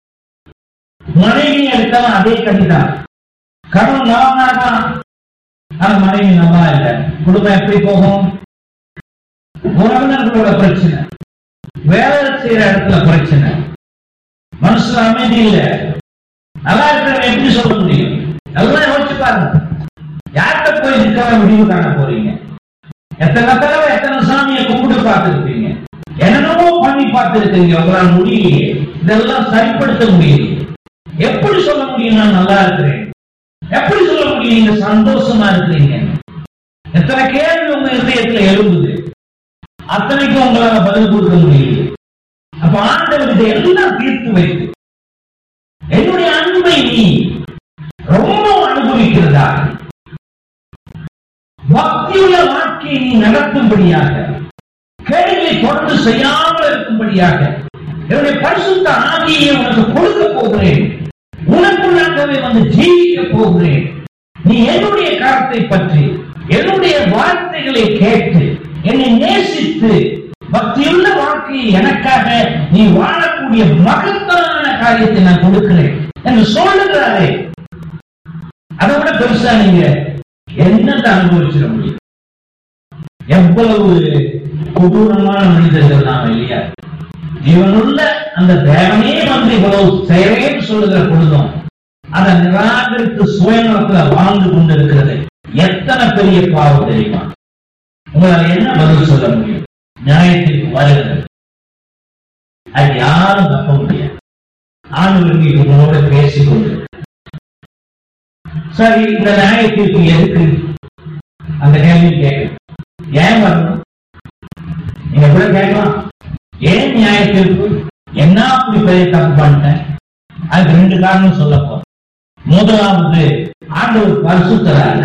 மனைவி எடுத்தவன் அதே கண்டிதான் கணவன் நல்லா இருக்கான் ஆனா மனைவி நல்லா இல்லை குடும்பம் எப்படி போகும் உறவினர்களோட பிரச்சனை வேலை செய்யற இடத்துல பிரச்சனை மனசுல அமைதி இல்ல நல்லா இருக்கிறவங்க எப்படி சொல்ல முடியும் எல்லாம் யோசிச்சு பாருங்க யார்கிட்ட போய் நிற்காம முடிவு காண போறீங்க எத்தனை தடவை எத்தனை சாமியை கும்பிட்டு பார்த்துருப்பீங்க என்னென்னமோ பண்ணி பார்த்துருக்கீங்க உங்களால் முடியலையே இதெல்லாம் சரிப்படுத்த முடியலையே எப்படி சொல்ல முடியும் நான் நல்லா இருக்கிறேன் எப்படி சொல்ல முடியும் நீங்க சந்தோஷமா இருக்கிறீங்க எத்தனை கேள்வி உங்க இதயத்துல எழும்புது அத்தனைக்கும் உங்களால பதில் கொடுக்க முடியல அப்ப ஆண்டவர்கிட்ட எல்லாம் தீர்த்து வைத்து என்னுடைய அன்பை நீ ரொம்ப அனுபவிக்கிறதா பக்தியுள்ள வாழ்க்கையை நீ நடத்தும்படியாக கேள்வியை தொடர்ந்து செய்யாமல் இருக்கும்படியாக என்னுடைய பரிசுத்த ஆவியை உனக்கு கொடுக்க போகிறேன் உனக்குள்ளாகவே வந்து ஜீவிக்க போகிறேன் நீ என்னுடைய கருத்தை பற்றி என்னுடைய வார்த்தைகளை கேட்டு என்னை நேசித்து பக்தியுள்ள வாழ்க்கையை எனக்காக நீ வாழக்கூடிய மகத்தான காரியத்தை நான் கொடுக்கிறேன் என்று சொல்லுகிறாரே அதை விட பெருசா நீங்க என்னத்தை அனுபவிச்சிட முடியும் எவ்வளவு கொடூரமான மனிதர்கள் நாம இல்லையா இவனுள்ள அந்த தேவனே வந்து இவ்வளவு செயலேன்னு சொல்லுகிற பொழுதும் அதை நிராகரித்து சுயநலத்துல வாழ்ந்து கொண்டிருக்கிறது எத்தனை பெரிய பாவம் தெரியுமா உங்களால் என்ன பதில் சொல்ல முடியும் நியாயத்திற்கு வருகிறது அது யாரும் தப்ப முடியாது ஆண்டவர் நீ உங்களோட பேசிக் கொண்டு சரி இந்த நியாயத்திற்கு எதுக்கு அந்த கேள்வி கேட்க ஏன் வரணும் நீங்க கூட கேட்கலாம் ஏன் நியாயத்திற்கு என்ன அப்படி பெரிய தப்பு பண்ணிட்டேன் அதுக்கு ரெண்டு காரணம் சொல்ல போறேன் முதலாவது ஆண்டவர் பரிசுத்தராக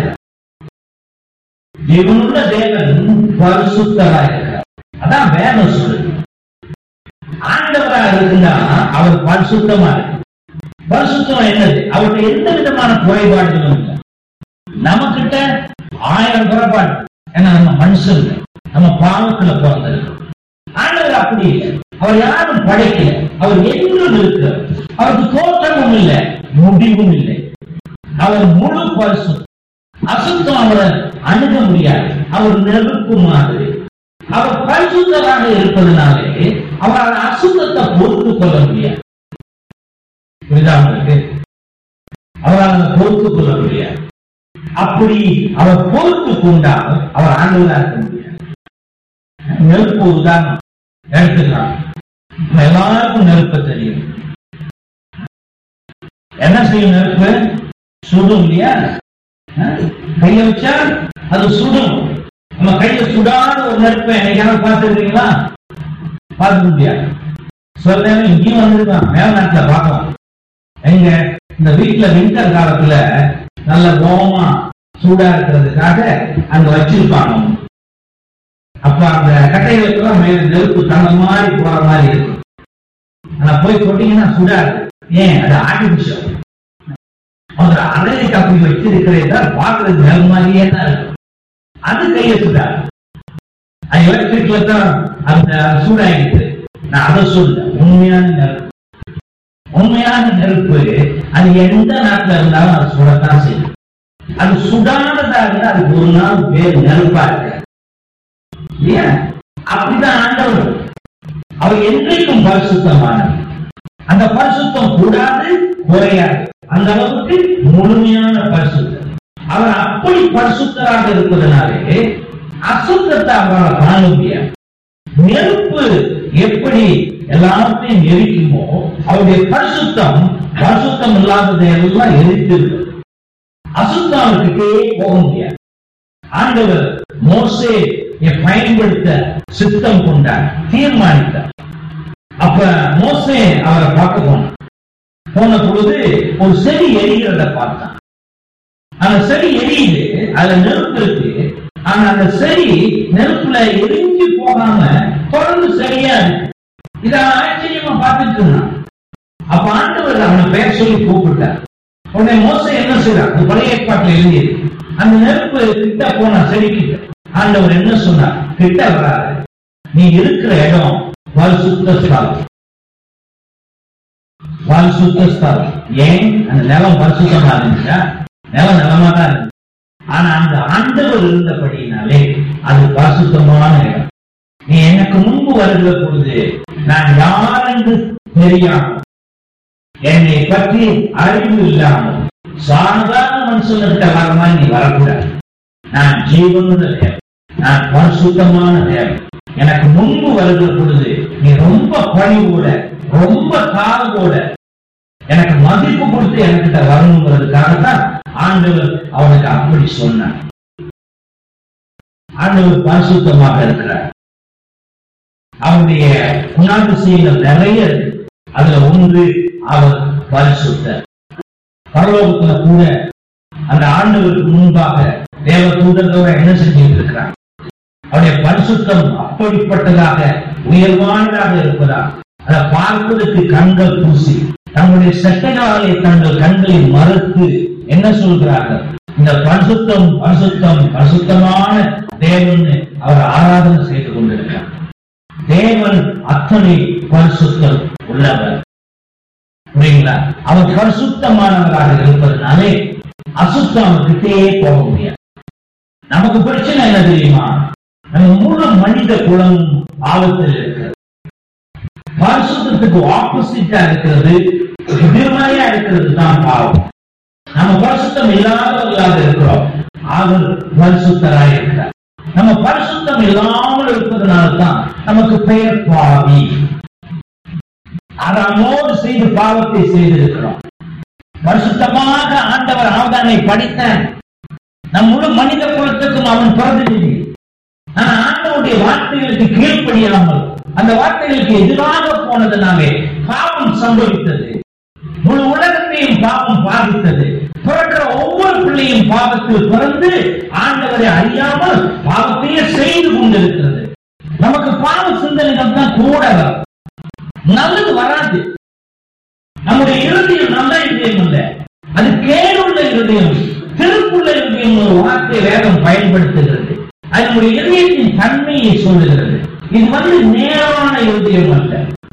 இவனுள்ள தேவன் பரிசுத்தரா இருக்கிறார் அதான் வேதம் சொல்லுது ஆண்டவரா இருந்தா அவர் பரிசுத்தமா இருக்கு பரிசுத்தம் என்னது அவர்கிட்ட எந்த விதமான குறைபாடுகளும் இல்லை நம்ம கிட்ட ஆயிரம் குறைபாடு ஏன்னா நம்ம மனுஷன் நம்ம பாவத்துல பிறந்திருக்கோம் ஆண்டவர் அப்படி இல்லை அவர் யாரும் படைக்கல அவர் எங்கும் இருக்கிறார் அவருக்கு தோற்றமும் இல்லை முடிவும் இல்லை அவர் முழு பரிசுத்தம் அசுத்தம் அவரை அணுக முடியாது அவர் நெருப்பு மாதிரி அவர் பரிசுத்தராக இருப்பதனாலே அவரால் அசுத்தத்தை பொறுத்து கொள்ள முடியாது புரியுதா உங்களுக்கு அவரால் அதை பொறுத்து கொள்ள முடியாது அப்படி அவர் பொறுத்து கொண்டால் அவர் ஆண்டவராக இருக்க முடியாது நெருப்பு ஒரு உதாரணம் எடுத்துக்கலாம் நம்ம எல்லாருக்கும் நெருப்பு தெரியும் என்ன செய்யும் நெருப்பு சுடும் இல்லையா அஹ்? கைய வச்சா அது சுடும் நம்ம கையில சுடாத ஒரு நெருப்பை என்னைக்காவது பார்த்துருக்கீங்களா பார்க்க முடியாது சொல்ல இங்கேயும் வந்திருக்கான் மேல்நாட்டுல பார்க்கலாம் எங்க இந்த வீட்டுல வின்டர் காலத்துல நல்ல கோவமா சூடா இருக்கிறதுக்காக அங்க வச்சிருப்பாங்க அப்ப அந்த கட்டைகளுக்கெல்லாம் மேல நெருப்பு தந்த மாதிரி போற மாதிரி இருக்கும் ஆனா போய் தொட்டீங்கன்னா சுடாது ஏன் அது ஆர்டிபிஷியல் அந்த அறையை அப்படி வச்சிருக்கிறதா பார்க்கறது மேல் மாதிரியே தான் இருக்கும் அது கையை சுடாது அது எலக்ட்ரிக்ல தான் அந்த சூடாகிட்டு நான் அதை சொல்றேன் உண்மையான நெருப்பு உண்மையான நெருப்பு அது எந்த நாட்டுல இருந்தாலும் அது சுடத்தான் செய்யும் அது சுடாததா இருந்தா அதுக்கு ஒரு நாள் பேர் நெருப்பா இருக்கு இல்லையா அப்படிதான் ஆண்டவர் அவர் என்றைக்கும் பரிசுத்தமானவர் அந்த பரிசுத்தம் கூடாது குறையாது அந்த அளவுக்கு முழுமையான பரிசுத்தம் அவர் அப்படி பரிசுத்தராக இருப்பதனாலே அசுத்தத்தை அவரால் காண முடியாது நெருப்பு எப்படி எல்லாத்தையும் எரிக்குமோ அவருடைய பரிசுத்தம் பரிசுத்தம் இல்லாததை எல்லாம் எரித்திருக்கிறது அசுத்தம் அவர்கிட்டே போக முடியாது ஆண்டவர் மோசே பயன்படுத்த சித்தம் கொண்டார் தீர்மானித்தார் அப்ப மோசே அவரை பார்க்க போனான் போன பொழுது ஒரு செடி எரிகிறத பார்த்தான் அந்த செடி எரியுது அதுல நெருப்பு இருக்கு ஆனா அந்த செடி நெருப்புல எரிஞ்சு போகாம தொடர்ந்து சரியா இருக்கு இத அவன் ஆச்சரியமா பார்த்துட்டு இருந்தான் அப்ப ஆண்டவர் அவனை பெயர் சொல்லி கூப்பிட்டார் உடனே மோசை என்ன செய்யறான் அந்த பழைய ஏற்பாட்டில் எழுதியது அந்த நெருப்பு கிட்ட போனா செடி கிட்ட ஆண்டவர் என்ன சொன்னார் கிட்ட வராது நீ இருக்கிற இடம் பரிசுத்த ஸ்தலம் பரிசுத்த ஸ்தலம் ஏன் அந்த நிலம் பரிசுத்தமா இருந்துச்சா நிலம் நிலமா தான் இருந்துச்சு ஆனா அந்த ஆண்டவர் இருந்தபடினாலே அது பரிசுத்தமான இடம் நீ எனக்கு முன்பு வருகிற பொழுது நான் யார் என்று தெரியாமல் என்னை பற்றி அறிவு இல்லாமல் சாதாரண மனுஷன்கிட்ட வர மாதிரி நீ வரக்கூடாது நான் ஜீவனுள்ள தேவன் நான் பரிசுத்தமான தேவன் எனக்கு முன்பு வருகிற பொழுது நீ ரொம்ப பணிவோட ரொம்ப தாழ்வோட எனக்கு மதிப்பு கொடுத்து என்கிட்ட வரணுங்கிறதுக்காக தான் ஆண்டவர் அவனுக்கு அப்படி சொன்னார் ஆண்டவர் பரிசுத்தமாக இருக்கிறார் அவருடைய குணாதிசயங்கள் நிறைய இருக்கு. அதுல ஒன்று அவர் பரிசுத்தர் பரலோகத்துல கூட அந்த ஆண்டவருக்கு முன்பாக தேவ தூதர்களோட என்ன செஞ்சுட்டு இருக்கிறார் அவருடைய பரிசுத்தம் அப்படிப்பட்டதாக உயர்வானதாக இருப்பதா அதை பார்ப்பதற்கு கண்கள் பூசி தங்களுடைய சட்டங்களாலே தங்கள் கண்களை மறுத்து என்ன சொல்கிறார்கள் இந்த பரிசுத்தம் பரிசுத்தம் பரிசுத்தமான தேவன் அவர் ஆராதனை செய்து கொண்டிருக்கிறார் தேவன் அத்தனை பரிசுத்தம் உள்ளவர் புரியுங்களா அவர் பரிசுத்தமானவராக இருப்பதனாலே அசுத்தம் அவர்கிட்டயே போக முடியாது நமக்கு பிரச்சனை என்ன தெரியுமா நம்ம முழு மனித குலம் ஆபத்தில் இருக்கிறது பரிசுத்தத்துக்கு ஆப்போசிட்டா இருக்கிறது எதிர்மறையா இருக்கிறது தான் பாவம் நம்ம பரிசுத்தம் இல்லாதவர்களாக இருக்கிறோம் அவர் பரிசுத்தராய் இருக்கிறார் நம்ம பரிசுத்தம் இல்லாமல் இருப்பதனால தான் நமக்கு பெயர் பாவி அதனோடு செய்து பாவத்தை செய்திருக்கிறோம் பரிசுத்தமாக ஆண்டவர் ஆதானை படித்தான் நம் முழு மனித குலத்துக்கும் அவன் பிரதிநிதி ஆனா ஆண்டவருடைய வார்த்தைகளுக்கு கீழ்ப்படியாமல் அந்த வார்த்தைகளுக்கு எதிராக போனதுனாலே பாவம் சம்பவித்தது முழு உலகத்தையும் பாவம் பாதித்தது பிறக்கிற ஒவ்வொரு பிள்ளையும் பாவத்தில் பிறந்து ஆண்டவரை அறியாமல் பாவத்தையே செய்து கொண்டிருக்கிறது நமக்கு பாவ சிந்தனைகள் தான் கூட வரும். நல்லது வராது நம்முடைய இருதயம் நல்ல இருதயம் அல்ல அது கேடுள்ள இருதயம் திருப்புள்ள இருதயம் ஒரு வார்த்தை வேதம் பயன்படுத்துகிறது அது நம்முடைய இதயத்தின் தன்மையை சொல்லுகிறது இது வந்து நேரான இருதயம் அல்ல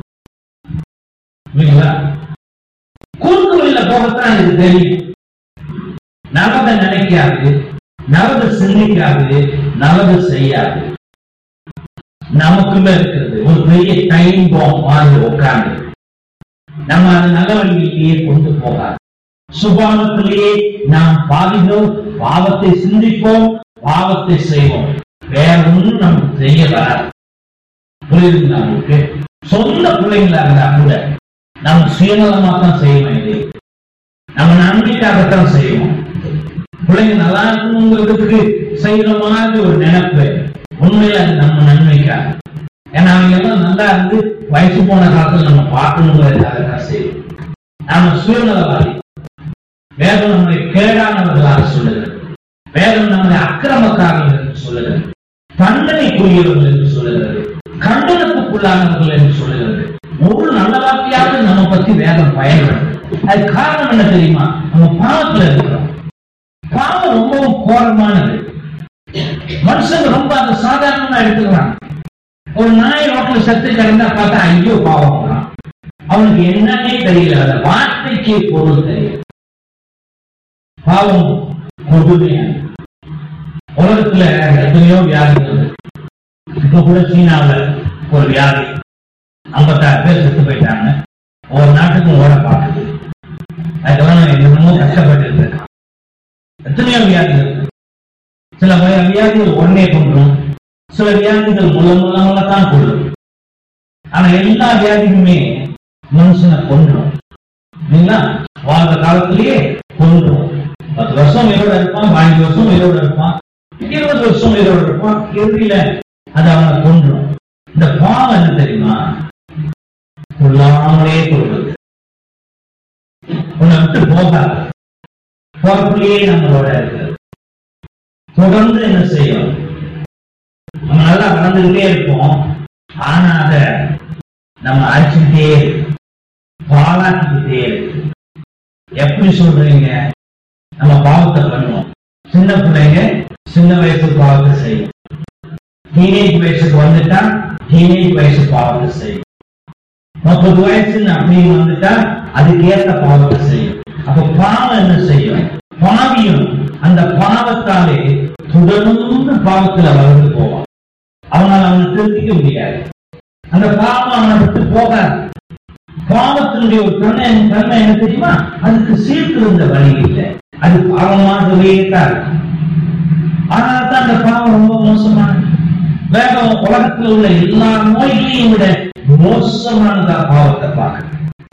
புரியுங்களா? குறுக்கு வழியில போகத்தான் இது தெரியும் நல்லதை நினைக்காது நல்லது சிந்திக்காது நல்லது செய்யாது நமக்குள்ள இருக்கிறது ஒரு பெரிய டைம் பாம் மாதிரி உட்கார்ந்து நம்ம அது நல்ல வழியிலேயே கொண்டு போகாது சுபாவத்திலேயே நாம் பாவிதோம் பாவத்தை சிந்திப்போம் பாவத்தை செய்வோம் வேற ஒன்றும் நமக்கு செய்ய வராது புரியுதுங்களா உங்களுக்கு சொந்த பிள்ளைங்களா இருந்தா கூட நம்ம சுயநலமா தான் செய்ய வேண்டியது நம்ம நன்மைக்காகத்தான் செய்வோம் பிள்ளைங்க நல்லா இருக்கணுங்கிறதுக்கு செய்யற மாதிரி ஒரு நினைப்பு உண்மையில அது நம்ம நன்மைக்காக ஏன்னா அவங்க எல்லாம் நல்லா இருந்து வயசு போன காலத்துல நம்ம பார்க்கணுங்கிறதுக்காக தான் செய்வோம் நாம சுயநலவாதி வேதம் நம்மை கேடானவர்களாக சொல்லுகிறது வேதம் நம்மை அக்கிரமக்காரர்கள் என்று சொல்லுகிறது தண்டனைக்குரியவர்கள் என்று சொல்லுகிறது கண்டனத்துக்குள்ளானவர்கள் என்று சொல்லுகிறது ஒரு நல்ல வார்த்தையாவது நம்ம பத்தி வேதம் பயன்படுது அது காரணம் என்ன தெரியுமா நம்ம பாவத்துல இருக்கிறோம் பாவம் ரொம்பவும் கோரமானது மனுஷங்க ரொம்ப அதை சாதாரணமா எடுத்துக்கிறாங்க ஒரு நாய் ரோட்ல செத்து கிடந்தா பார்த்தா ஐயோ பாவம் அவனுக்கு என்னன்னே தெரியல அந்த வார்த்தைக்கு பொருள் தெரியல பாவம் கொடுமையான உலகத்துல எத்தனையோ வியாதிகள் இருக்கு. இப்ப கூட சீனாவுல ஒரு வியாதி ஐம்பத்தாறு பேர் செத்து போயிட்டாங்க ஒவ்வொரு நாட்டுக்கும் ஓட பார்க்குது அதுக்கெல்லாம் என்னமோ கஷ்டப்பட்டு இருக்கான் எத்தனையோ வியாதிகள் இருக்கு. சில வய- வியாதிகள் உடனே கொண்டுரும் சில வியாதிகள் முள்ள முள்ள முள்ள தான் கொள்ளும் ஆனா எல்லா வியாதியுமே மனுஷனை கொன்றும் இல்லைங்களா வாழ்ந்த காலத்திலேயே கொன்றும் பத்து வருஷம் உயிரோட இருப்பான் பதினஞ்சு வருஷம் உயிரோட இருப்பான் இருபது வருஷம் உயிரோட இருப்பான் இறுதியில அது அவனை கொன்றும் இந்த பாவம் என்ன தெரியுமா கொல்லாமலே கொள்வது உன்னை விட்டு போகாது போறக்குள்ளேயே நம்மளோட இருக்கிறது தொடர்ந்து என்ன செய்யும் நம்ம நல்லா வளர்ந்துகிட்டே இருப்போம் ஆனா அத நம்ம அடிச்சுக்கிட்டே இருக்கு. பாலாக்கிக்கிட்டே இருக்கு எப்படி சொல்றீங்க நம்ம பாவத்தை பண்ணுவோம் சின்ன பிள்ளைங்க சின்ன வயசு பாவத்தை செய்யும் டீனேஜ் வயசுக்கு வந்துட்டா டீனேஜ் வயசு பாவத்தை செய்யும் முப்பது வயசுன்னு அப்படின்னு வந்துட்டா அதுக்கேற்ற பாவத்தை செய்யும் அப்ப பாவம் என்ன செய்யும் பாவியும் அந்த பாவத்தாலே தொடர்ந்து பாவத்துல வளர்ந்து போவான் அவனால் அவனை திருத்திக்க முடியாது அந்த பாவம் அவனை விட்டு போகாது பாவத்தினுடைய ஒரு தன்மை தன்மை என்ன தெரியுமா அதுக்கு சீர்திருந்த வழி இல்லை அது பாவமாகவே தான் இருக்கும் ஆனால் தான் அந்த பாவம் ரொம்ப மோசமானது வேகம் உலகத்தில் உள்ள எல்லா நோய்களையும் விட மோசமானதா பாவத்தை பார்க்க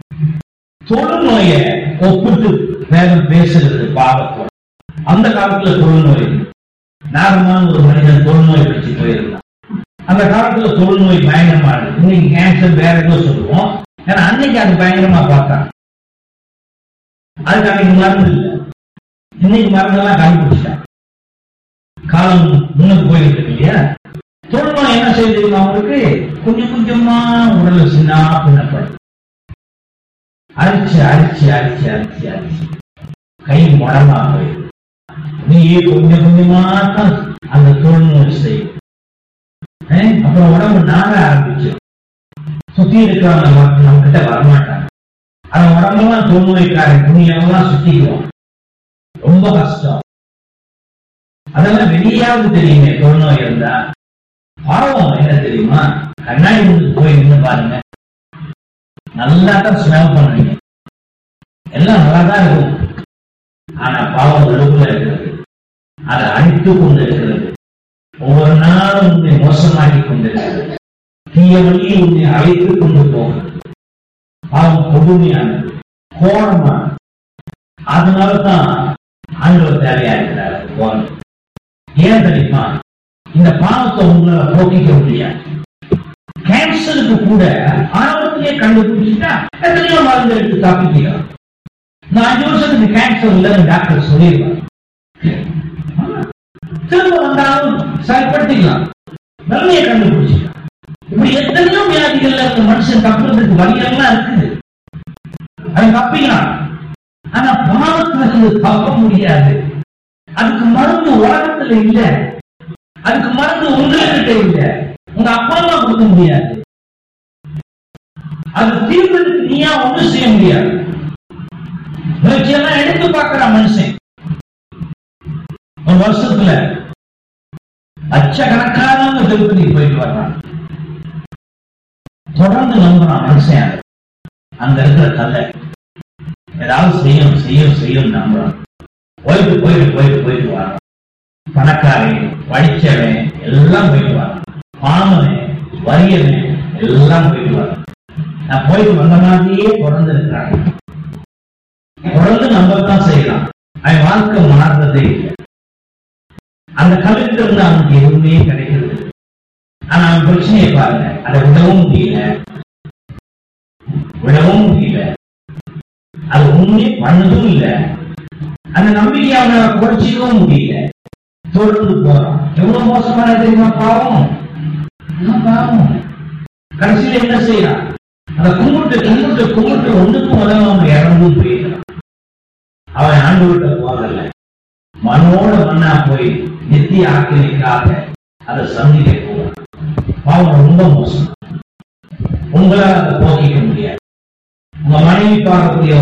தொழுநோயை ஒப்பிட்டு வேதம் பேசுகிறது பாவத்தோட அந்த காலத்துல தொழுநோய் நாகமான ஒரு மனிதன் தொழுநோய் பிடிச்சு போயிருந்தான் அந்த காலத்துல தொழுநோய் பயங்கரமா இருக்கு இன்னைக்கு கேன்சர் வேற ஏதோ சொல்லுவோம் ஏன்னா அன்னைக்கு அது பயங்கரமா பார்த்தாங்க அதுக்கு அன்னைக்கு மருந்து இல்லை இன்னைக்கு மருந்தெல்லாம் கண்டுபிடிச்சிட்டாங்க காலம் முன்னுக்கு போயிட்டு இருக்கு இல்லையா தொழுநோய் என்ன செய்யுது தெரியுமா அவங்களுக்கு கொஞ்சம் கொஞ்சமா உடல்ல சின்ன பின்னப்படும் அரிச்சு அரிச்சு அரிச்சு அரிச்சு அரிச்சு கை முடமா போயிடும் நீ கொஞ்சம் கொஞ்சமா தான் அந்த தொழுநோய் செய்யும் ஏன்? அப்புறம் உடம்பு நாக ஆரம்பிச்சு சுத்தி இருக்கிறவங்க நம்ம நம்ம கிட்ட வரமாட்டாங்க அவன் உடம்பெல்லாம் தொழுநோய்க்காரன் துணியெல்லாம் சுத்திக்குவான் ரொம்ப கஷ்டம் அதெல்லாம் வெளியாவது தெரியுமே தொழுநோய் இருந்தா பாவம் என்ன தெரியுமா கண்ணாடி முன்னுக்கு போய் நின்று பாருங்க நல்லா தான் ஸ்மெல் பண்ணுவீங்க எல்லாம் நல்லா தான் இருக்கும் ஆனா பாவம் உள்ளுக்குள்ள இருக்கிறது அதை அழித்து கொண்டு இருக்கிறது ஒவ்வொரு நாளும் உன்னை மோசமாக்கி கொண்டிருக்கிறது தீய வழியில் உன்னை அழைத்து கொண்டு போகிறது பாவம் கொடுமையானது கோரமானது அதனால தான் ஆண்டவர் தேவையா இருக்கிறார் கோரம் ஏன் தெரியுமா இந்த பாவத்தை உங்களால போக்கிக்க முடியாது கேன்சருக்கு கூட ஆரம்பத்திலே கண்டுபிடிச்சிட்டா எத்தனையோ மருந்து எடுத்து தப்பிக்கலாம் நான் அஞ்சு வருஷத்துக்கு கேன்சர் இல்லைன்னு டாக்டர் சொல்லிடுவார் திரும்ப வந்தாலும் சரிப்படுத்திக்கலாம் நன்மையை கண்டுபிடிச்சிக்கலாம் இப்படி எத்தனையோ வியாதிகள்ல இருக்க மனுஷன் தப்புறதுக்கு வழியெல்லாம் இருக்குது அதை தப்பிக்கலாம் ஆனா பாவத்துல இருந்து தப்ப முடியாது அதுக்கு மருந்து உலகத்துல இல்ல அதுக்கு மருந்து உங்ககிட்ட இல்ல உங்க அப்பா அம்மா கொடுக்க முடியாது அது தீர்வதற்கு நீயா ஒண்ணும் செய்ய முடியாது முயற்சியெல்லாம் எடுத்து பார்க்கிற மனுஷன் ஒரு வருஷத்துல லட்சக்கணக்கானவங்க திருப்பதிக்கு போயிட்டு வர்றான் தொடர்ந்து நம்புறான் மனுஷன் அதை. அங்க இருக்கிற கல்லை ஏதாவது செய்யும் செய்யும் செய்யும் நம்புறான் போயிட்டு போயிட்டு போயிட்டு போயிட்டு வரான் பணக்காரன் படிச்சவன் எல்லாம் போயிட்டு வரான் பாமவன் வறியவன் எல்லாம் போயிட்டு வரான் நான் போயிட்டு வந்த மாதிரியே தொடர்ந்து இருக்கிறாங்க தொடர்ந்து நம்பத்தான் செய்யலாம் அவன் வாழ்க்கை மாறுறதே இல்லை அந்த கல்விக்கு இருந்து அவனுக்கு எதுவுமே கிடைக்கிறது ஆனா அவன் பிரச்சனையை பாருங்க அதை விடவும் முடியல விடவும் முடியல அது ஒண்ணுமே பண்ணதும் இல்ல அந்த நம்பிக்கை அவனை குறைச்சிக்கவும் முடியல தொடர்ந்து போறான் எவ்வளவு மோசமான தெரியுமா பாவம் என்ன பாவம் கடைசியில என்ன செய்யறான் அந்த கும்பிட்டு கும்பிட்டு கும்பிட்டு ஒண்ணுக்கும் உதவாம இறந்து போயிடுறான் அவன் ஆண்டு விட்ட போறதில்ல மனோட மண்ணா போய் நித்திய ஆக்கினைக்காக அதை சந்திக்க போவான் பாவம் ரொம்ப மோசம் உங்களால் அதை போக்கிக்க முடியாது உங்க மனைவி பார்க்கக்கூடிய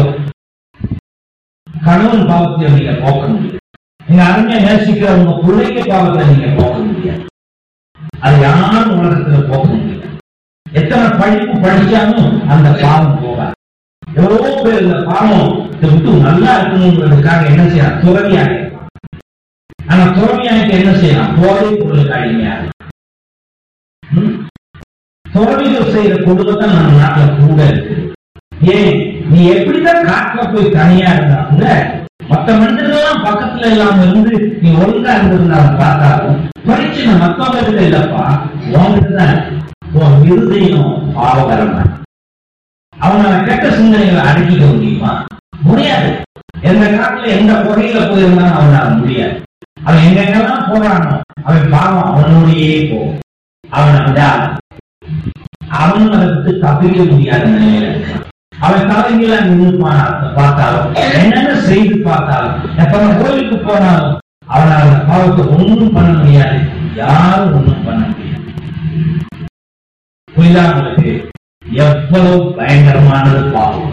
கணவன் பாவத்தை நீங்க போக்க முடியும் நீங்க அருமையா நேசிக்கிற உங்க பிள்ளைக்கு பாவத்தை நீங்க போக்க முடியாது அது யாரும் உலகத்துல போக்க முடியாது எத்தனை படிப்பு படிச்சாலும் அந்த பாவம் போகாது எவ்வளவோ பேர் இந்த பாவம் இதை விட்டு நல்லா இருக்கணுங்கிறதுக்காக என்ன செய்யலாம் துறவியாக இருக்கலாம். ஆனா துறவியாக என்ன செய்யலாம் போதை பொருளுக்கு அடிமையாக ம்? துறவிகள் செய்யற கொடுக்கத்தை நம்ம நாட்டுல கூட இருக்கு ஏன் நீ எப்படிதான் காட்டுல போய் தனியா இருந்தா கூட மத்த மனிதர்கள்லாம் பக்கத்துல இல்லாம இருந்து நீ ஒழுங்கா இருந்திருந்தாலும் பார்த்தாலும் பிரச்சனை மத்தவங்க கிட்ட இல்லப்பா உன்கிட்ட தான் இருக்கு. உன் இருதயம் பாவகரமா அவனால கெட்ட சிந்தனைகளை அடக்கிக்க முடியுமா முடியாது எந்த காலத்துல எந்த குறையில போயிருந்தாலும் அவனால முடியாது அவன் எங்கெங்கெல்லாம் போறானோ அவன் பாவம் அவனோடையே போகும் அவனை விடாது அவன் அதை விட்டு தப்பிக்க முடியாத நிலையில இருக்கான் அவன் தலைமையில நின்றுப்பான் பார்த்தாலும் என்னென்ன செய்து பார்த்தாலும் எத்தனை கோயிலுக்கு போனாலும் அவனால் அந்த பாவத்தை ஒண்ணும் பண்ண முடியாது யாரும் ஒண்ணும் பண்ண முடியாது புரியுதா உங்களுக்கு எவ்வளவு பயங்கரமானது பாவம்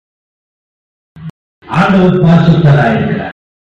ஆண்டவர் பரிசுத்தராக இருக்கிறார்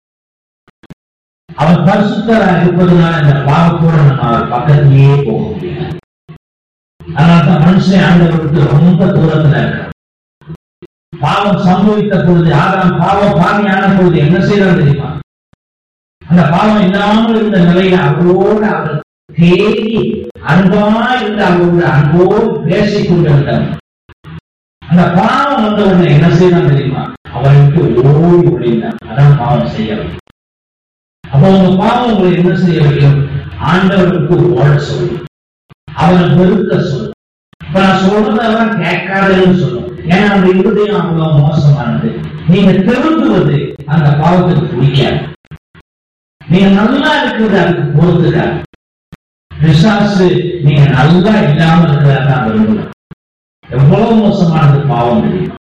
அவர் பரிசுத்தராக இருப்பதனால இந்த பாவத்தோட நம்ம அவர் பக்கத்திலேயே போக முடியாது அதனால்தான் மனுஷன் ஆண்டவருக்கு ரொம்ப தூரத்துல இருக்கிறான் பாவம் சம்பவித்த பொழுது ஆதாம் பாவம் பாவியான பொழுது என்ன செய்யறது தெரியுமா அந்த பாவம் இல்லாமல் இருந்த நிலையில அவரோடு அவர் தேடி அன்பா இருந்து அவரோடு அன்போடு பேசிக் கொண்டிருந்தார் அந்த பாவம் வந்த உடனே என்ன செய்யலாம் தெரியுமா அவரை விட்டு ஓடி ஒழிந்தார் அதான் பாவம் செய்யலாம் அப்போ உங்க பாவம் உங்களை என்ன செய்ய வைக்கும் ஆண்டவருக்கு ஓட சொல்லி அவனை வெறுக்க சொல்லு இப்ப நான் சொல்றதெல்லாம் கேட்காதுன்னு சொல்லும் ஏன்னா அந்த இருதயம் அவ்வளவு மோசமானது நீங்க திருந்துவது அந்த பாவத்துக்கு பிடிக்காது நீங்க நல்லா இருக்கிறது அதுக்கு பொறுத்துக்காது பிசாசு நீங்க நல்லா இல்லாம இருக்கிறதா தான் விரும்புகிறேன் எவ்வளவு மோசமானது பாவம் தெரியும்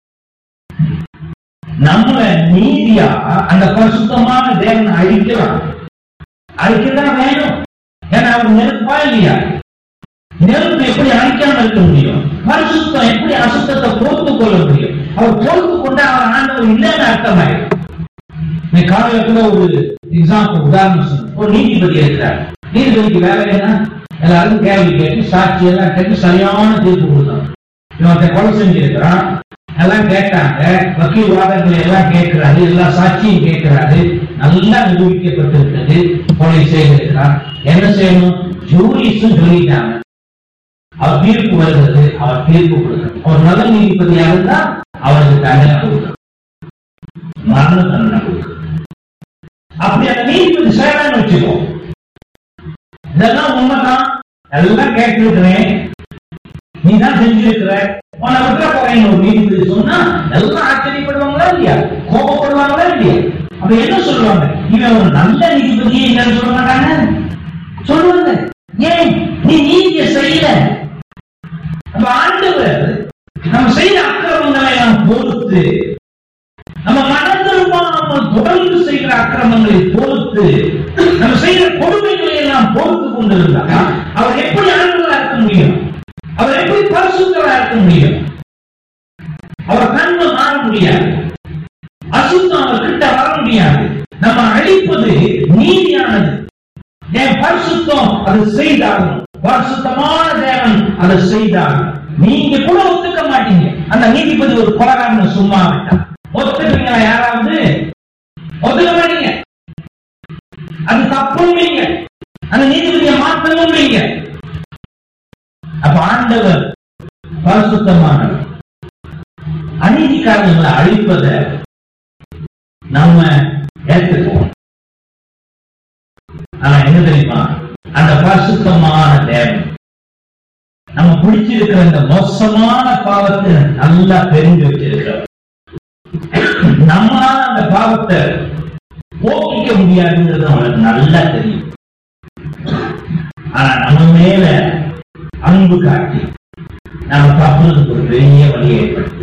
நம்மள நீதியா அந்த பரிசுத்தமான தேவனை அழிக்கலாம் அழிக்கதான் வேணும் ஏன்னா அவர் நெருப்பா இல்லையா நெருப்பு எப்படி அழிக்காம இருக்க முடியும் பரிசுத்தம் எப்படி அசுத்தத்தை பொறுத்து கொள்ள முடியும் அவர் பொறுத்து கொண்டு அவர் ஆண்டவர் இல்லைன்னு அர்த்தமாயிடும் நீ காலையில கூட ஒரு எக்ஸாம்பிள் உதாரணம் சொன்ன ஒரு நீதிபதி இருக்கிறார் நீதிபதிக்கு வேலை என்ன எல்லாரும் கேள்வி கேட்டு சாட்சி எல்லாம் கேட்டு சரியான தீர்ப்பு கொடுத்தாங்க இவன் கொலை செஞ்சிருக்கிறான் எல்லாம் கேட்டாங்க வக்கீல் வாதங்களை எல்லாம் கேட்கிறாரு எல்லா சாட்சியும் கேட்கிறாரு நல்லா நிரூபிக்கப்பட்டிருக்கிறது கொலை செய்திருக்கிறார் என்ன செய்யணும் ஜூரிஸும் சொல்லிட்டாங்க அவர் தீர்ப்பு வருகிறது அவர் தீர்ப்பு கொடுக்கணும் அவர் நல்ல நீதிபதியாக இருந்தா அவருக்கு தண்டனை கொடுக்கணும் மரண தண்டனை கொடுக்கணும் அப்படி அந்த நீதிபதி செய்யலாம்னு வச்சுக்கோ இதெல்லாம் உண்மைதான் எல்லாம் கேட்டிருக்கிறேன் நீ தான் செஞ்சிருக்கிற உன்னை விட்டுற போறேன் ஒரு நீதிபதி சொன்னா எல்லாம் ஆச்சரியப்படுவாங்களா இல்லையா கோபப்படுவாங்களா இல்லையா அப்ப என்ன சொல்லுவாங்க இவன் ஒரு நல்ல நீதிபதியே இல்லைன்னு சொல்ல மாட்டாங்க சொல்லுவாங்க ஏன் நீ நீதியை செய்யல நம்ம ஆண்டவர் நம்ம செய்யற அக்கிரமங்களை நாம் பொறுத்து நம்ம மனதிரும்பாமல் தொடர்ந்து செய்கிற அக்கிரமங்களை பொறுத்து நம்ம செய்கிற கொடுமைகளை எல்லாம் பொறுத்து கொண்டிருந்தா அவர் எப்படி ஆண்டவரா இருக்க முடியும் அவர் எப்படி பரிசுத்தரா இருக்க முடியும் அவர் கண்மை மாற முடியாது அசுத்தம் அவர் கிட்ட வர முடியாது நம்ம அழிப்பது நீதியானது என் பரிசுத்தம் அது செய்தாகணும் பரிசுத்தமான தேவன் அதை செய்தாகணும் நீங்க கூட ஒத்துக்க மாட்டீங்க அந்த நீதிபதி ஒரு கொலகாரன் சும்மா விட்டான் ஒத்துக்கிறீங்களா யாராவது ஒத்துக்க மாட்டீங்க அது தப்புங்க அந்த நீதிபதியை மாற்றவும் இல்லைங்க அப்ப ஆண்டவர் பரிசுத்தமானவர் அநீதிக்காரங்களை அழிப்பத நம்ம ஏற்றுக்குவோம் ஆனா என்ன தெரியுமா அந்த பரிசுத்தமான தேவன் நம்ம பிடிச்சிருக்கிற இந்த மோசமான பாவத்தை நல்லா தெரிஞ்சு வச்சிருக்கிறோம் நம்மளால அந்த பாவத்தை போக்கிக்க முடியாதுங்கிறது அவனுக்கு நல்லா தெரியும் ஆனா நம்ம மேல அன்பு காட்டி நம்ம தப்புறதுக்கு ஒரு பெரிய வழி ஏற்படுத்தி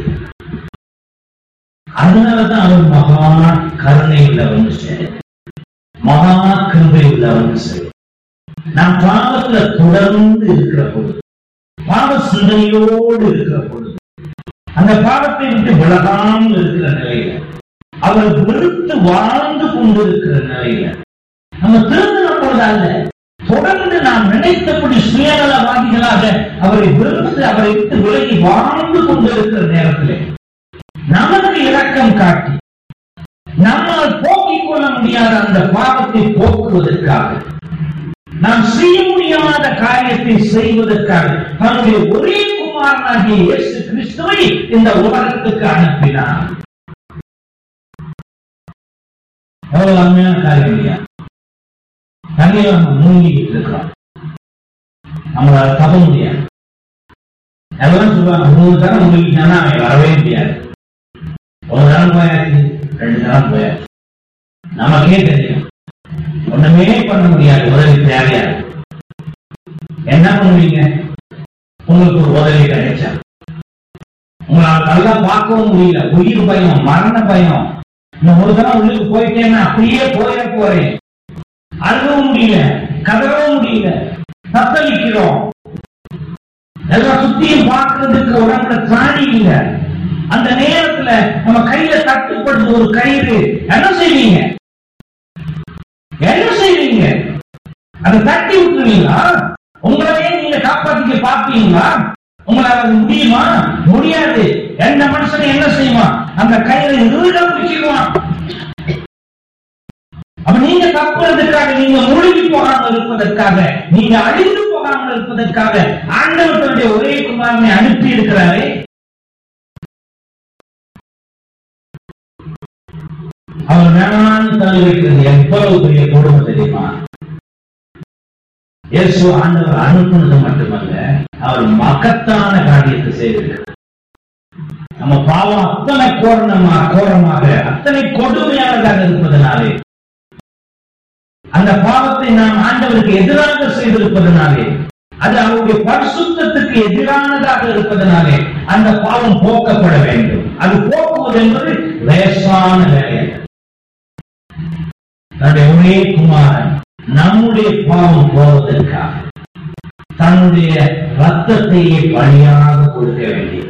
அதனாலதான் அவர் மகா கருணை உள்ளவன் சரி மகா கிருபை உள்ளவன் சரி நாம் பாவத்துல தொடர்ந்து இருக்கிற பொழுது பாவ சிந்தனையோடு இருக்கிற பொழுது அந்த பாவத்தை விட்டு விலகாமல் இருக்கிற நிலையில அவர் வெறுத்து வாழ்ந்து கொண்டிருக்கிற நிலையில நம்ம திருந்தின பொழுது அல்ல தொடர்ந்து நாம் நினைத்தபடி சுயநலவாதிகளாக அவரை வெறுத்து அவரை விட்டு விலகி வாழ்ந்து கொண்டிருக்கிற நேரத்திலே நமக்கு இரக்கம் காட்டி நம்மால் போக்கிக் கொள்ள முடியாத அந்த பாவத்தை போக்குவதற்காக நாம் செய்ய முடியாத காரியத்தை செய்வதற்காக தன்னுடைய ஒரே குமாரனாகிய இயேசு கிறிஸ்துவை இந்த உலகத்துக்கு அனுப்பினார் எவ்வளவு அருமையான காரியம் இல்லையா தண்ணியில நம்ம மூழ்கிட்டு இருக்கிறோம் நம்மளால தப்ப முடியாது எல்லாம் சொல்லுவாங்க மூணு தரம் மூழ்கிட்டானா அவன் வரவே முடியாது ஒரு தரம் போயாச்சு ரெண்டு தரம் போயாச்சு நமக்கே தெரியும் ஒண்ணுமே பண்ண முடியாது உதவி தேவையா என்ன பண்ணுவீங்க உங்களுக்கு ஒரு உதவி கிடைச்சா உங்களால நல்லா பார்க்கவும் முடியல உயிர் பயம் மரண பயம் இந்த ஒரு தரம் உள்ளுக்கு போயிட்டேன்னா அப்படியே போயிட போறேன் அழுகவும் முடியல கதறவும் முடியல தத்தளிக்கிறோம் எல்லாம் சுத்தியும் பார்க்கறதுக்கு உடம்புல திராணி இல்ல அந்த நேரத்துல நம்ம கையில தட்டுப்படுது ஒரு கயிறு என்ன செய்வீங்க என்ன செய்வீங்க அதை தட்டி விட்டுருவீங்களா உங்களையே நீங்க காப்பாத்திக்க பார்ப்பீங்களா உங்களால அது முடியுமா முடியாது எந்த மனுஷன் என்ன செய்வான் அந்த கயிறை இறுக பிடிச்சிடுவான் அப்ப நீங்க தப்புறதுக்காக நீங்க மூழ்கி போகாமல் இருப்பதற்காக நீங்க அழிந்து போகாமல் இருப்பதற்காக ஆண்டவர் தன்னுடைய ஒரே குமாரனை அனுப்பி இருக்கிறாரே அவர் வேணான்னு தள்ளி வைக்கிறது எவ்வளவு பெரிய கொடுமை தெரியுமா இயேசு ஆண்டவர் அனுப்புனது மட்டுமல்ல அவர் மகத்தான காரியத்தை செய்திருக்கிறார் நம்ம பாவம் அத்தனை கோரணமா கோரமாக அத்தனை கொடுமையானதாக இருப்பதனாலே அந்த பாவத்தை நாம் ஆண்டவருக்கு எதிராக செய்திருப்பதனாலே அது அவருடைய பரிசுத்தத்துக்கு எதிரானதாக இருப்பதனாலே அந்த பாவம் போக்கப்பட வேண்டும் அது போக்குவது என்பது லேசான வேலை அல்ல. தன்னுடைய ஒரே குமாரன் நம்முடைய பாவம் போவதற்காக தன்னுடைய ரத்தத்தையே பலியாக கொடுக்க வேண்டியது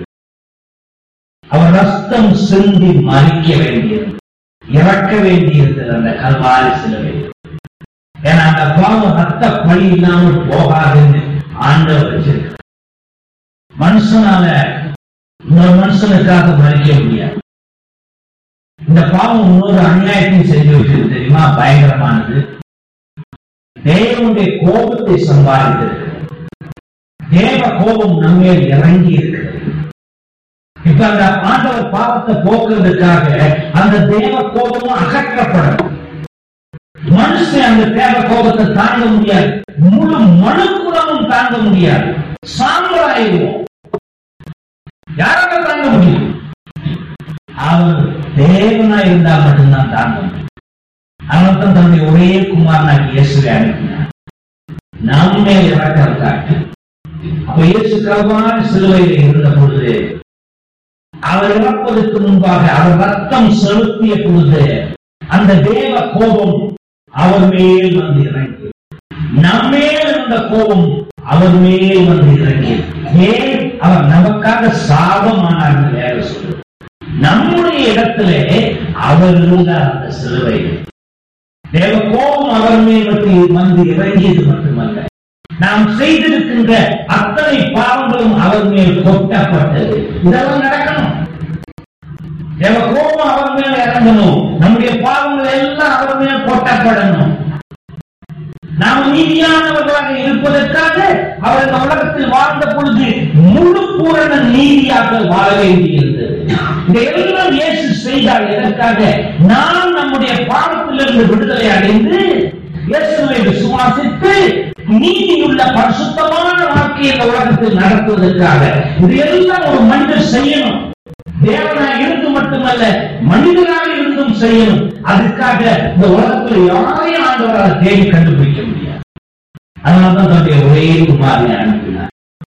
அவர் ரத்தம் சிந்தி மறிக்க வேண்டியது இறக்க வேண்டியிருந்தது அந்த கல்வாரி சிலுவை ஏன்னா அந்த பாவம் ரத்த பழி இல்லாமல் போகாதுன்னு ஆண்டவர் வச்சிருக்க மனுஷனால இன்னொரு மனுஷனுக்காக மறிக்க முடியாது இந்த பாவம் இன்னொரு அநியாயத்தையும் செஞ்சு வச்சிருக்கு தெரியுமா பயங்கரமானது தேவனுடைய கோபத்தை சம்பாதித்திருக்கிறது தேவ கோபம் நம்மேல் இறங்கி இருக்கிறது இப்ப அந்த ஆண்டவர் பாவத்தை போக்குறதுக்காக அந்த தேவ கோபமும் அகற்றப்படும் மனுஷன் அந்த தேவ கோபத்தை தாங்க முடியாது முழு மனுக்குலமும் தாங்க முடியாது சாம்பலாயிடுவோம் யாரால தாங்க முடியும் அவர் தேவனா இருந்தா மட்டும்தான் தாங்க முடியும் அவன் தான் தன்னுடைய ஒரே குமாரனாகி இயேசுவை அனுப்பினார் நம்மே இறக்கம் காட்டு அப்ப இயேசு கல்வான சிலுவையில் இருந்த பொழுது அவர் இறப்பதற்கு முன்பாக அவர் ரத்தம் செலுத்திய பொழுது அந்த தேவ கோபம் அவர் மேல் வந்து இறங்கி நம்மேல் இருந்த கோபம் அவர் மேல் வந்து இறங்கி ஏன் அவர் நமக்காக சாபமானார் வேற சொல்லு நம்முடைய இடத்திலே அவர் இருந்தார் அந்த சிலுவை தேவ கோபம் அவர் மேல் வந்து வந்து இறங்கியது மட்டுமல்ல நாம் செய்திருக்கின்ற அத்தனை பாவங்களும் அவர் மேல் கொட்டப்பட்டது இதெல்லாம் நடக்கணும் தேவ கோபம் அவர் மேல் இறங்கணும் நம்முடைய பாவங்கள் எல்லாம் அவர் மேல் கொட்டப்படணும் நாம் நீதியானவர்களாக இருப்பதற்காக அவர் இந்த உலகத்தில் வாழ்ந்த பொழுது முழு பூரண நீதியாக வாழ வேண்டியிருந்தது இதையெல்லாம் இயேசு செய்தார் எதற்காக நாம் நம்முடைய பாவத்திலிருந்து விடுதலை அடைந்து இயேசுவை விசுவாசித்து நீதியுள்ள பரிசுத்தமான வாழ்க்கையை இந்த உலகத்தில் நடத்துவதற்காக இதையெல்லாம் ஒரு மனிதர் செய்யணும் தேவனாக இருந்து மட்டுமல்ல மனிதனாக இருந்தும் செய்யணும் அதுக்காக இந்த உலகத்தில் யாரையும் ஆண்டவரால் தேடி கண்டுபிடிக்க முடியாது அதனால்தான் தன்னுடைய ஒரே குமாரை அனுப்பினார்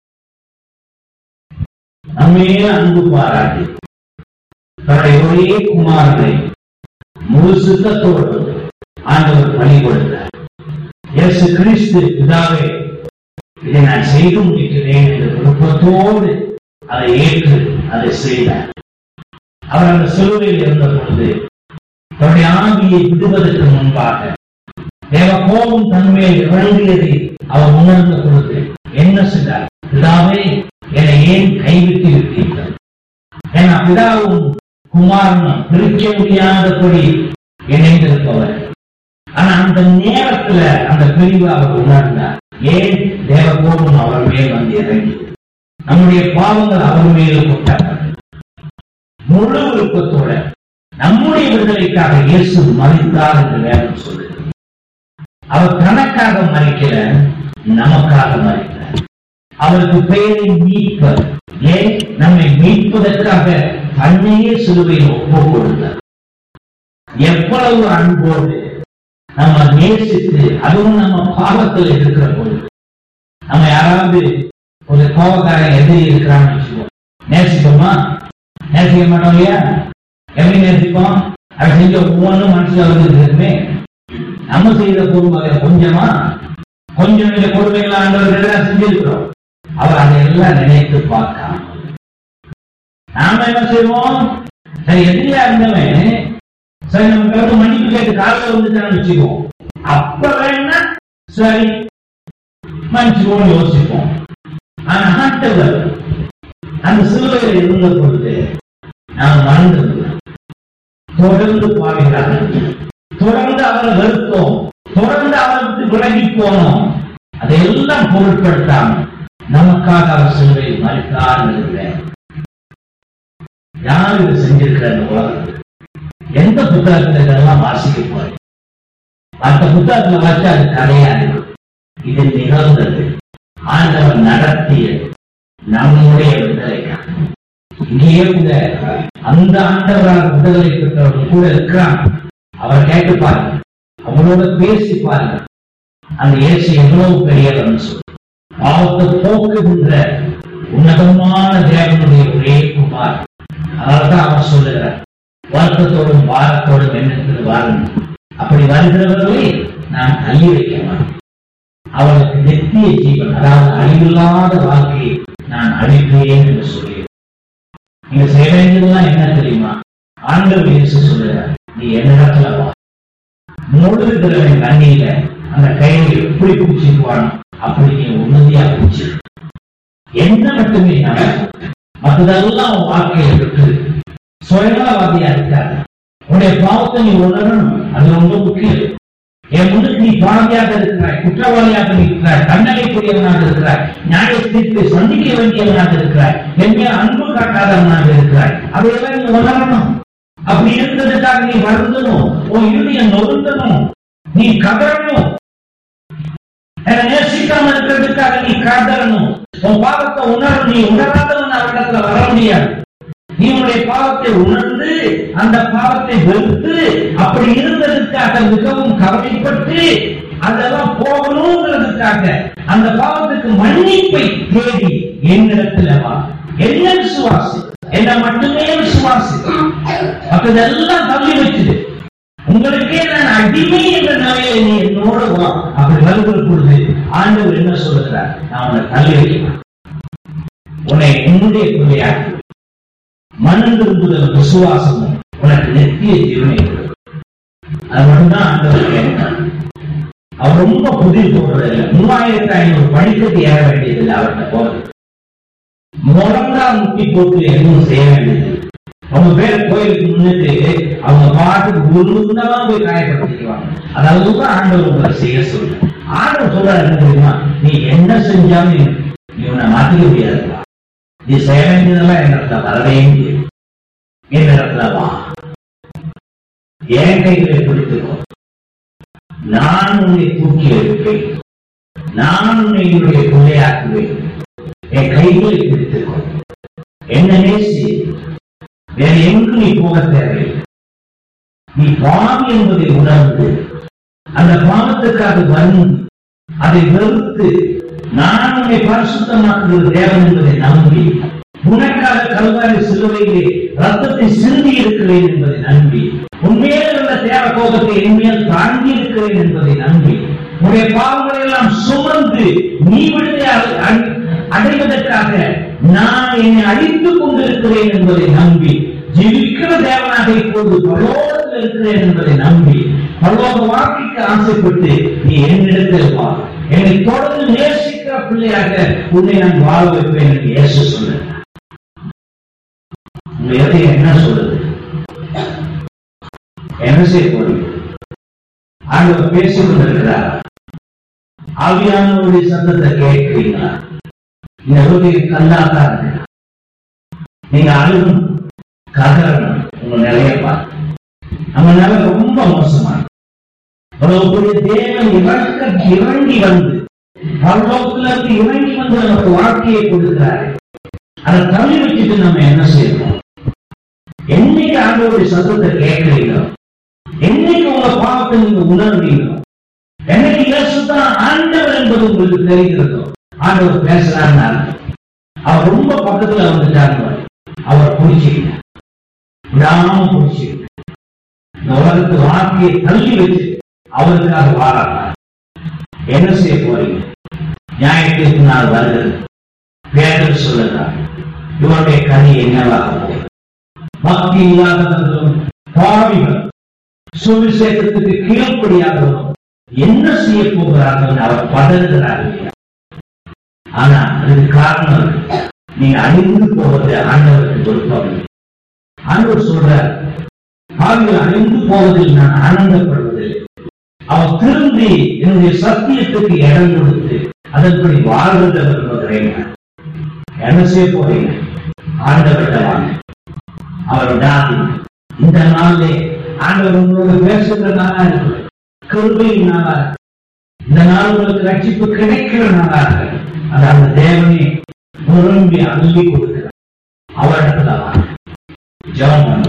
நம்மே அன்பு பாராட்டி தன்னுடைய ஒரே குமாரனை முழு சித்தத்தோடு ஆண்டவர் பணி கொடுத்தார் இயேசு கிறிஸ்து பிதாவே இதை நான் செய்து முடிக்கிறேன் என்ற விருப்பத்தோடு அதை ஏற்று அதை செய்தார் அவர் அந்த சிலுவையில் இருந்த பொழுது தன்னுடைய ஆவியை விடுவதற்கு முன்பாக தேவ கோபம் தன்மையில் இறங்கியதை அவர் உணர்ந்த பொழுது என்ன செய்தார் பிதாவே என்னை ஏன் கைவிட்டு விட்டீர்கள் ஏன்னா பிதாவும் குமாரனும் பிரிக்க முடியாதபடி இணைந்திருப்பவர் ஆனா அந்த நேரத்துல அந்த பிரிவு அவர் உணர்ந்தார் ஏன் தேவ கோபம் அவர் மேல் வந்து இறங்கி நம்முடைய பாவங்கள் அவர் மேல் கொட்டப்பட்டது முழு விருப்பத்தோட நம்முடைய விடுதலைக்காக இயேசு மறித்தார் என்று வேதம் சொல்லுது அவர் தனக்காக மறிக்கல நமக்காக மறித்தார் அவருக்கு பெயரை மீட்பர் ஏன் நம்மை மீட்பதற்காக தன்னையே சிலுவையில் ஒப்பு கொடுத்தார் எவ்வளவு அன்போடு நம்ம நேசித்து அதுவும் நம்ம பாவத்தில் இருக்கிற பொழுது நம்ம யாராவது ஒரு கோபக்காரன் எதிரி இருக்கிறான்னு வச்சுக்கோம் நேசிப்போமா நேசிக்க மாட்டோம் இல்லையா எப்படி நேசிப்போம் அதை செஞ்ச ஒவ்வொன்றும் மனசுல வந்து இருக்குமே நம்ம செய்த பொறுமை கொஞ்சமா கொஞ்சம் இந்த கொடுமைகள் ஆண்டவர்கள் எல்லாம் செஞ்சிருக்கிறோம் அவர் அதையெல்லாம் நினைத்து பார்க்காம நாம என்ன செய்வோம் சரி எதிரியா இருந்தவன் சரி நமக்கு வந்து மன்னிப்பு கேட்டு காலையில் வந்துட்டான்னு வச்சுக்குவோம் அப்ப வேணா சரி மன்னிச்சுக்கோன்னு யோசிப்போம் ஆனா ஆண்டவர் அந்த சிலுவையில் இருந்த பொழுது நாம் மறந்துருக்கிறோம் தொடர்ந்து பாடுகிறார்கள் தொடர்ந்து அவரை வெறுத்தோம் தொடர்ந்து அவரை விட்டு விலகி போனோம் அதையெல்லாம் பொருட்படுத்தாம நமக்காக அவர் சிலுவையில் மறித்தார் இருக்கிறேன் யார் இது செஞ்சிருக்கிற இந்த உலகத்தில் எந்த புத்தகத்துல இதெல்லாம் வாசிக்க போறேன் மற்ற புத்தகத்துல வாசிச்சா அது கதையாது இது நிகழ்ந்தது ஆண்டவர் நடத்தியது நம்முடைய விடுதலைக்காக இங்கேயே கூட அந்த ஆண்டவரால் விடுதலை பெற்றவர்கள் கூட இருக்கிறான் அவர் கேட்டு பாருங்க அவரோட பேசி பாருங்க அந்த இயேசு எவ்வளவு பெரியவன் சொல்லி பாவத்தை போக்குகின்ற உன்னதமான தேவனுடைய ஒரே குமார் அதனால்தான் அவர் சொல்லுகிறார் வருத்தத்தோடும் வாரத்தோடும் எண்ணத்தில் வாருங்கள் அப்படி வருகிறவர்களை நான் தள்ளி வைக்க மாட்டேன் அவளுக்கு நித்திய ஜீவன் அதாவது அழிவில்லாத வாழ்க்கையை நான் அழிப்பேன் என்று சொல்லி நீங்க செய்ய வேண்டியதெல்லாம் என்ன தெரியுமா ஆண்டவர் இயேசு சொல்லுகிறார் நீ என்னிடத்துல வா மூழ்குகிறவன் தண்ணியில அந்த கையை எப்படி பூச்சிக்குவானோ அப்படி நீ உறுதியா பூச்சி என்ன மட்டுமே நம்ம மற்றதெல்லாம் உன் வாழ்க்கையை விட்டு சுயநலவாதியா இருக்காது உன்னுடைய பாவத்தை நீ உணரணும் அது ரொம்ப முக்கியம் என் முன்னுக்கு நீ பாவியாக இருக்கிறாய் குற்றவாளியாக இருக்கிறாய் தண்டனைக்குரியவனாக இருக்கிறாய் நியாய தீர்ப்பை சந்திக்க வேண்டியவனாக இருக்கிறாய் என் மேல் அன்பு காட்டாதவனாக இருக்கிறாய் அதையெல்லாம் நீ உணரணும் அப்படி இருந்ததுக்காக நீ வருந்தணும் உன் இருதயம் நொறுங்கணும் நீ கதறணும் என்னை நேசிக்காம இருக்கிறதுக்காக நீ கதறணும் உன் பாவத்தை உணரணும் நீ உணராதவன் அவரிடத்துல வர முடியாது நீ உன்னுடைய பாவத்தை உணர்ந்து அந்த பாவத்தை வெறுத்து அப்படி இருந்ததுக்காக மிகவும் கவலைப்பட்டு அதெல்லாம் போகணுங்கிறதுக்காக அந்த பாவத்துக்கு மன்னிப்பை தேடி என்னிடத்துல வா என்ன விசுவாசி என்ன மட்டுமே விசுவாசி மற்றதெல்லாம் தள்ளி வச்சுது உங்களுக்கே நான் அடிமை என்ற நிலையில நீ என்னோட வா அப்படி வருகிற பொழுது ஆண்டவர் என்ன சொல்லுகிறார் நான் உன்னை தள்ளி வைக்கிறேன் உன்னை என்னுடைய பிள்ளையாக்கு மனம் திரும்புதல் விசுவாசமும் உனக்கு நித்திய ஜீவனை கொடுக்கும் அது மட்டும்தான் ஆண்டவர் கேட்டார் அவர் ரொம்ப புதிர் போடுறதில்லை மூவாயிரத்தி ஐநூறு படிக்கட்டு ஏற வேண்டியதில்லை அவர்கிட்ட போறது முழங்கா முட்டி போட்டு எதுவும் செய்ய வேண்டியது அவங்க பேர் கோயிலுக்கு முன்னுக்கு அவங்க பாட்டுக்கு உருந்தமா போய் காயப்படுத்திக்குவாங்க அதாவது தான் ஆண்டவர் உங்களை செய்ய சொல்லு ஆண்டவர் சொல்றாரு என்ன தெரியுமா நீ என்ன செஞ்சாலும் நீ நீ உன்னை மாத்திக்க முடியாதுப்பா நீ செய்ய வேண்டியதெல்லாம் என்னிடத்துல வரவே முடியாது என்னிடத்துல வா என் கைகளை பிடித்துக்கோ நான் உன்னை தூக்கி எடுப்பேன் நான் உன்னை என்னுடைய பிள்ளையாக்குவேன் என் கைகளை பிடித்துக்கோ என்ன நேசி வேற எங்கு நீ போக தேவையில்லை நீ பாவி என்பதை உணர்ந்து அந்த பாவத்துக்காக வந்து அதை வெறுத்து நான் உன்னை பரிசுத்தமாக்குகிற தேவன் என்பதை நம்பி உனக்காக கல்வாரி சிலுவையிலே ரத்தத்தை சிந்தி இருக்கிறேன் என்பதை நம்பி உண்மையில் உள்ள தேவ கோபத்தை என்மேல் தாங்கி இருக்கிறேன் என்பதை நம்பி உன்னுடைய பாவங்களை எல்லாம் சுமந்து நீ விடுதலை அடை- அடை- அடைவதற்காக நான் என்னை அழித்துக் கொண்டிருக்கிறேன் என்பதை நம்பி ஜீவிக்கிற தேவனாக இப்போது பரலோகத்தில் இருக்கிறேன் என்பதை நம்பி பரலோக வாழ்க்கைக்கு ஆசைப்பட்டு நீ என்னிடத்தில் வா என்னை தொடர்ந்து நேசிக்கிற பிள்ளையாக உன்னை நான் வாழ வைப்பேன் என்று இயேசு சொல்லுங்க உங்க இதயம் என்ன சொல்லுது என்ன செய்ய போறீங்க ஆண்டவர் பேசிக் கொண்டிருக்கிறார் ஆவியானவருடைய சத்தத்தை கேட்கிறீங்களா இந்த உலகை கல்லாதான் இருக்கு நீங்க அழுகும் கதறணும் உங்க நிலைய பார்த்து நம்ம நிலை ரொம்ப மோசமான அவ்வளவு பெரிய தேவன் இறக்க இறங்கி வந்து பரலோகத்துல இருந்து இறங்கி வந்து நமக்கு வாழ்க்கையை கொடுக்கிறாரு அதை தள்ளி வச்சுட்டு நம்ம என்ன செய்யணும் என்னைக்கு ஆண்டவருடைய சத்தத்தை கேட்கிறீங்களோ என்னைக்கு உங்க பாவத்தை நீங்க உணர்வீங்களோ என்னைக்கு இயேசு தான் ஆண்டவர் என்பது உங்களுக்கு தெரிகிறதோ ஆண்டவர் பேசுறாருன்னா அவர் ரொம்ப பக்கத்துல வந்துட்டாங்க அவர் பிடிச்சிக்கிட்ட விடாம பிடிச்சிக்கிட்ட இந்த உலகத்து வாழ்க்கையை தள்ளி வச்சு அவருக்காக வாழாங்க என்ன செய்ய போறீங்க நியாயத்திற்கு நாள் வருகிறது வேதம் சொல்லுகிறார் இவருடைய கனி என்னவாக போகும் பக்தி இல்லாதவர்களும் பாவிகள் சுவிசேஷத்துக்கு கீழ்ப்படியாதவரும் என்ன செய்ய போகிறார்கள் அவர் பதறுகிறார் இல்லையா? ஆனா அதுக்கு காரணம் இருக்கு. நீங்க அழிந்து போவது ஆண்டவருக்கு விருப்பம் இல்லை. ஆண்டவர் சொல்றார் பாவிகள் அழிந்து போவதில் நான் ஆனந்தப்படுவதில்லை அவர் திரும்பி என்னுடைய சத்தியத்துக்கு இடம் கொடுத்து அதன்படி வாழ்வதை விரும்புகிறேன் என்ன செய்ய போறீங்க ஆண்டவர்கிட்ட வாங்க அவர் விடாது இந்த நாளிலே ஆண்டவர் உங்களோட பேசுகிற நாளா இருக்கு கிருபையின் நாளா இருக்கு இந்த நாள் உங்களுக்கு ரட்சிப்பு கிடைக்கிற நாளா இருக்கு அதாவது தேவனே விரும்பி அள்ளி கொடுக்கிறார் அவரிடத்துல வா. ஜெபம் பண்ணு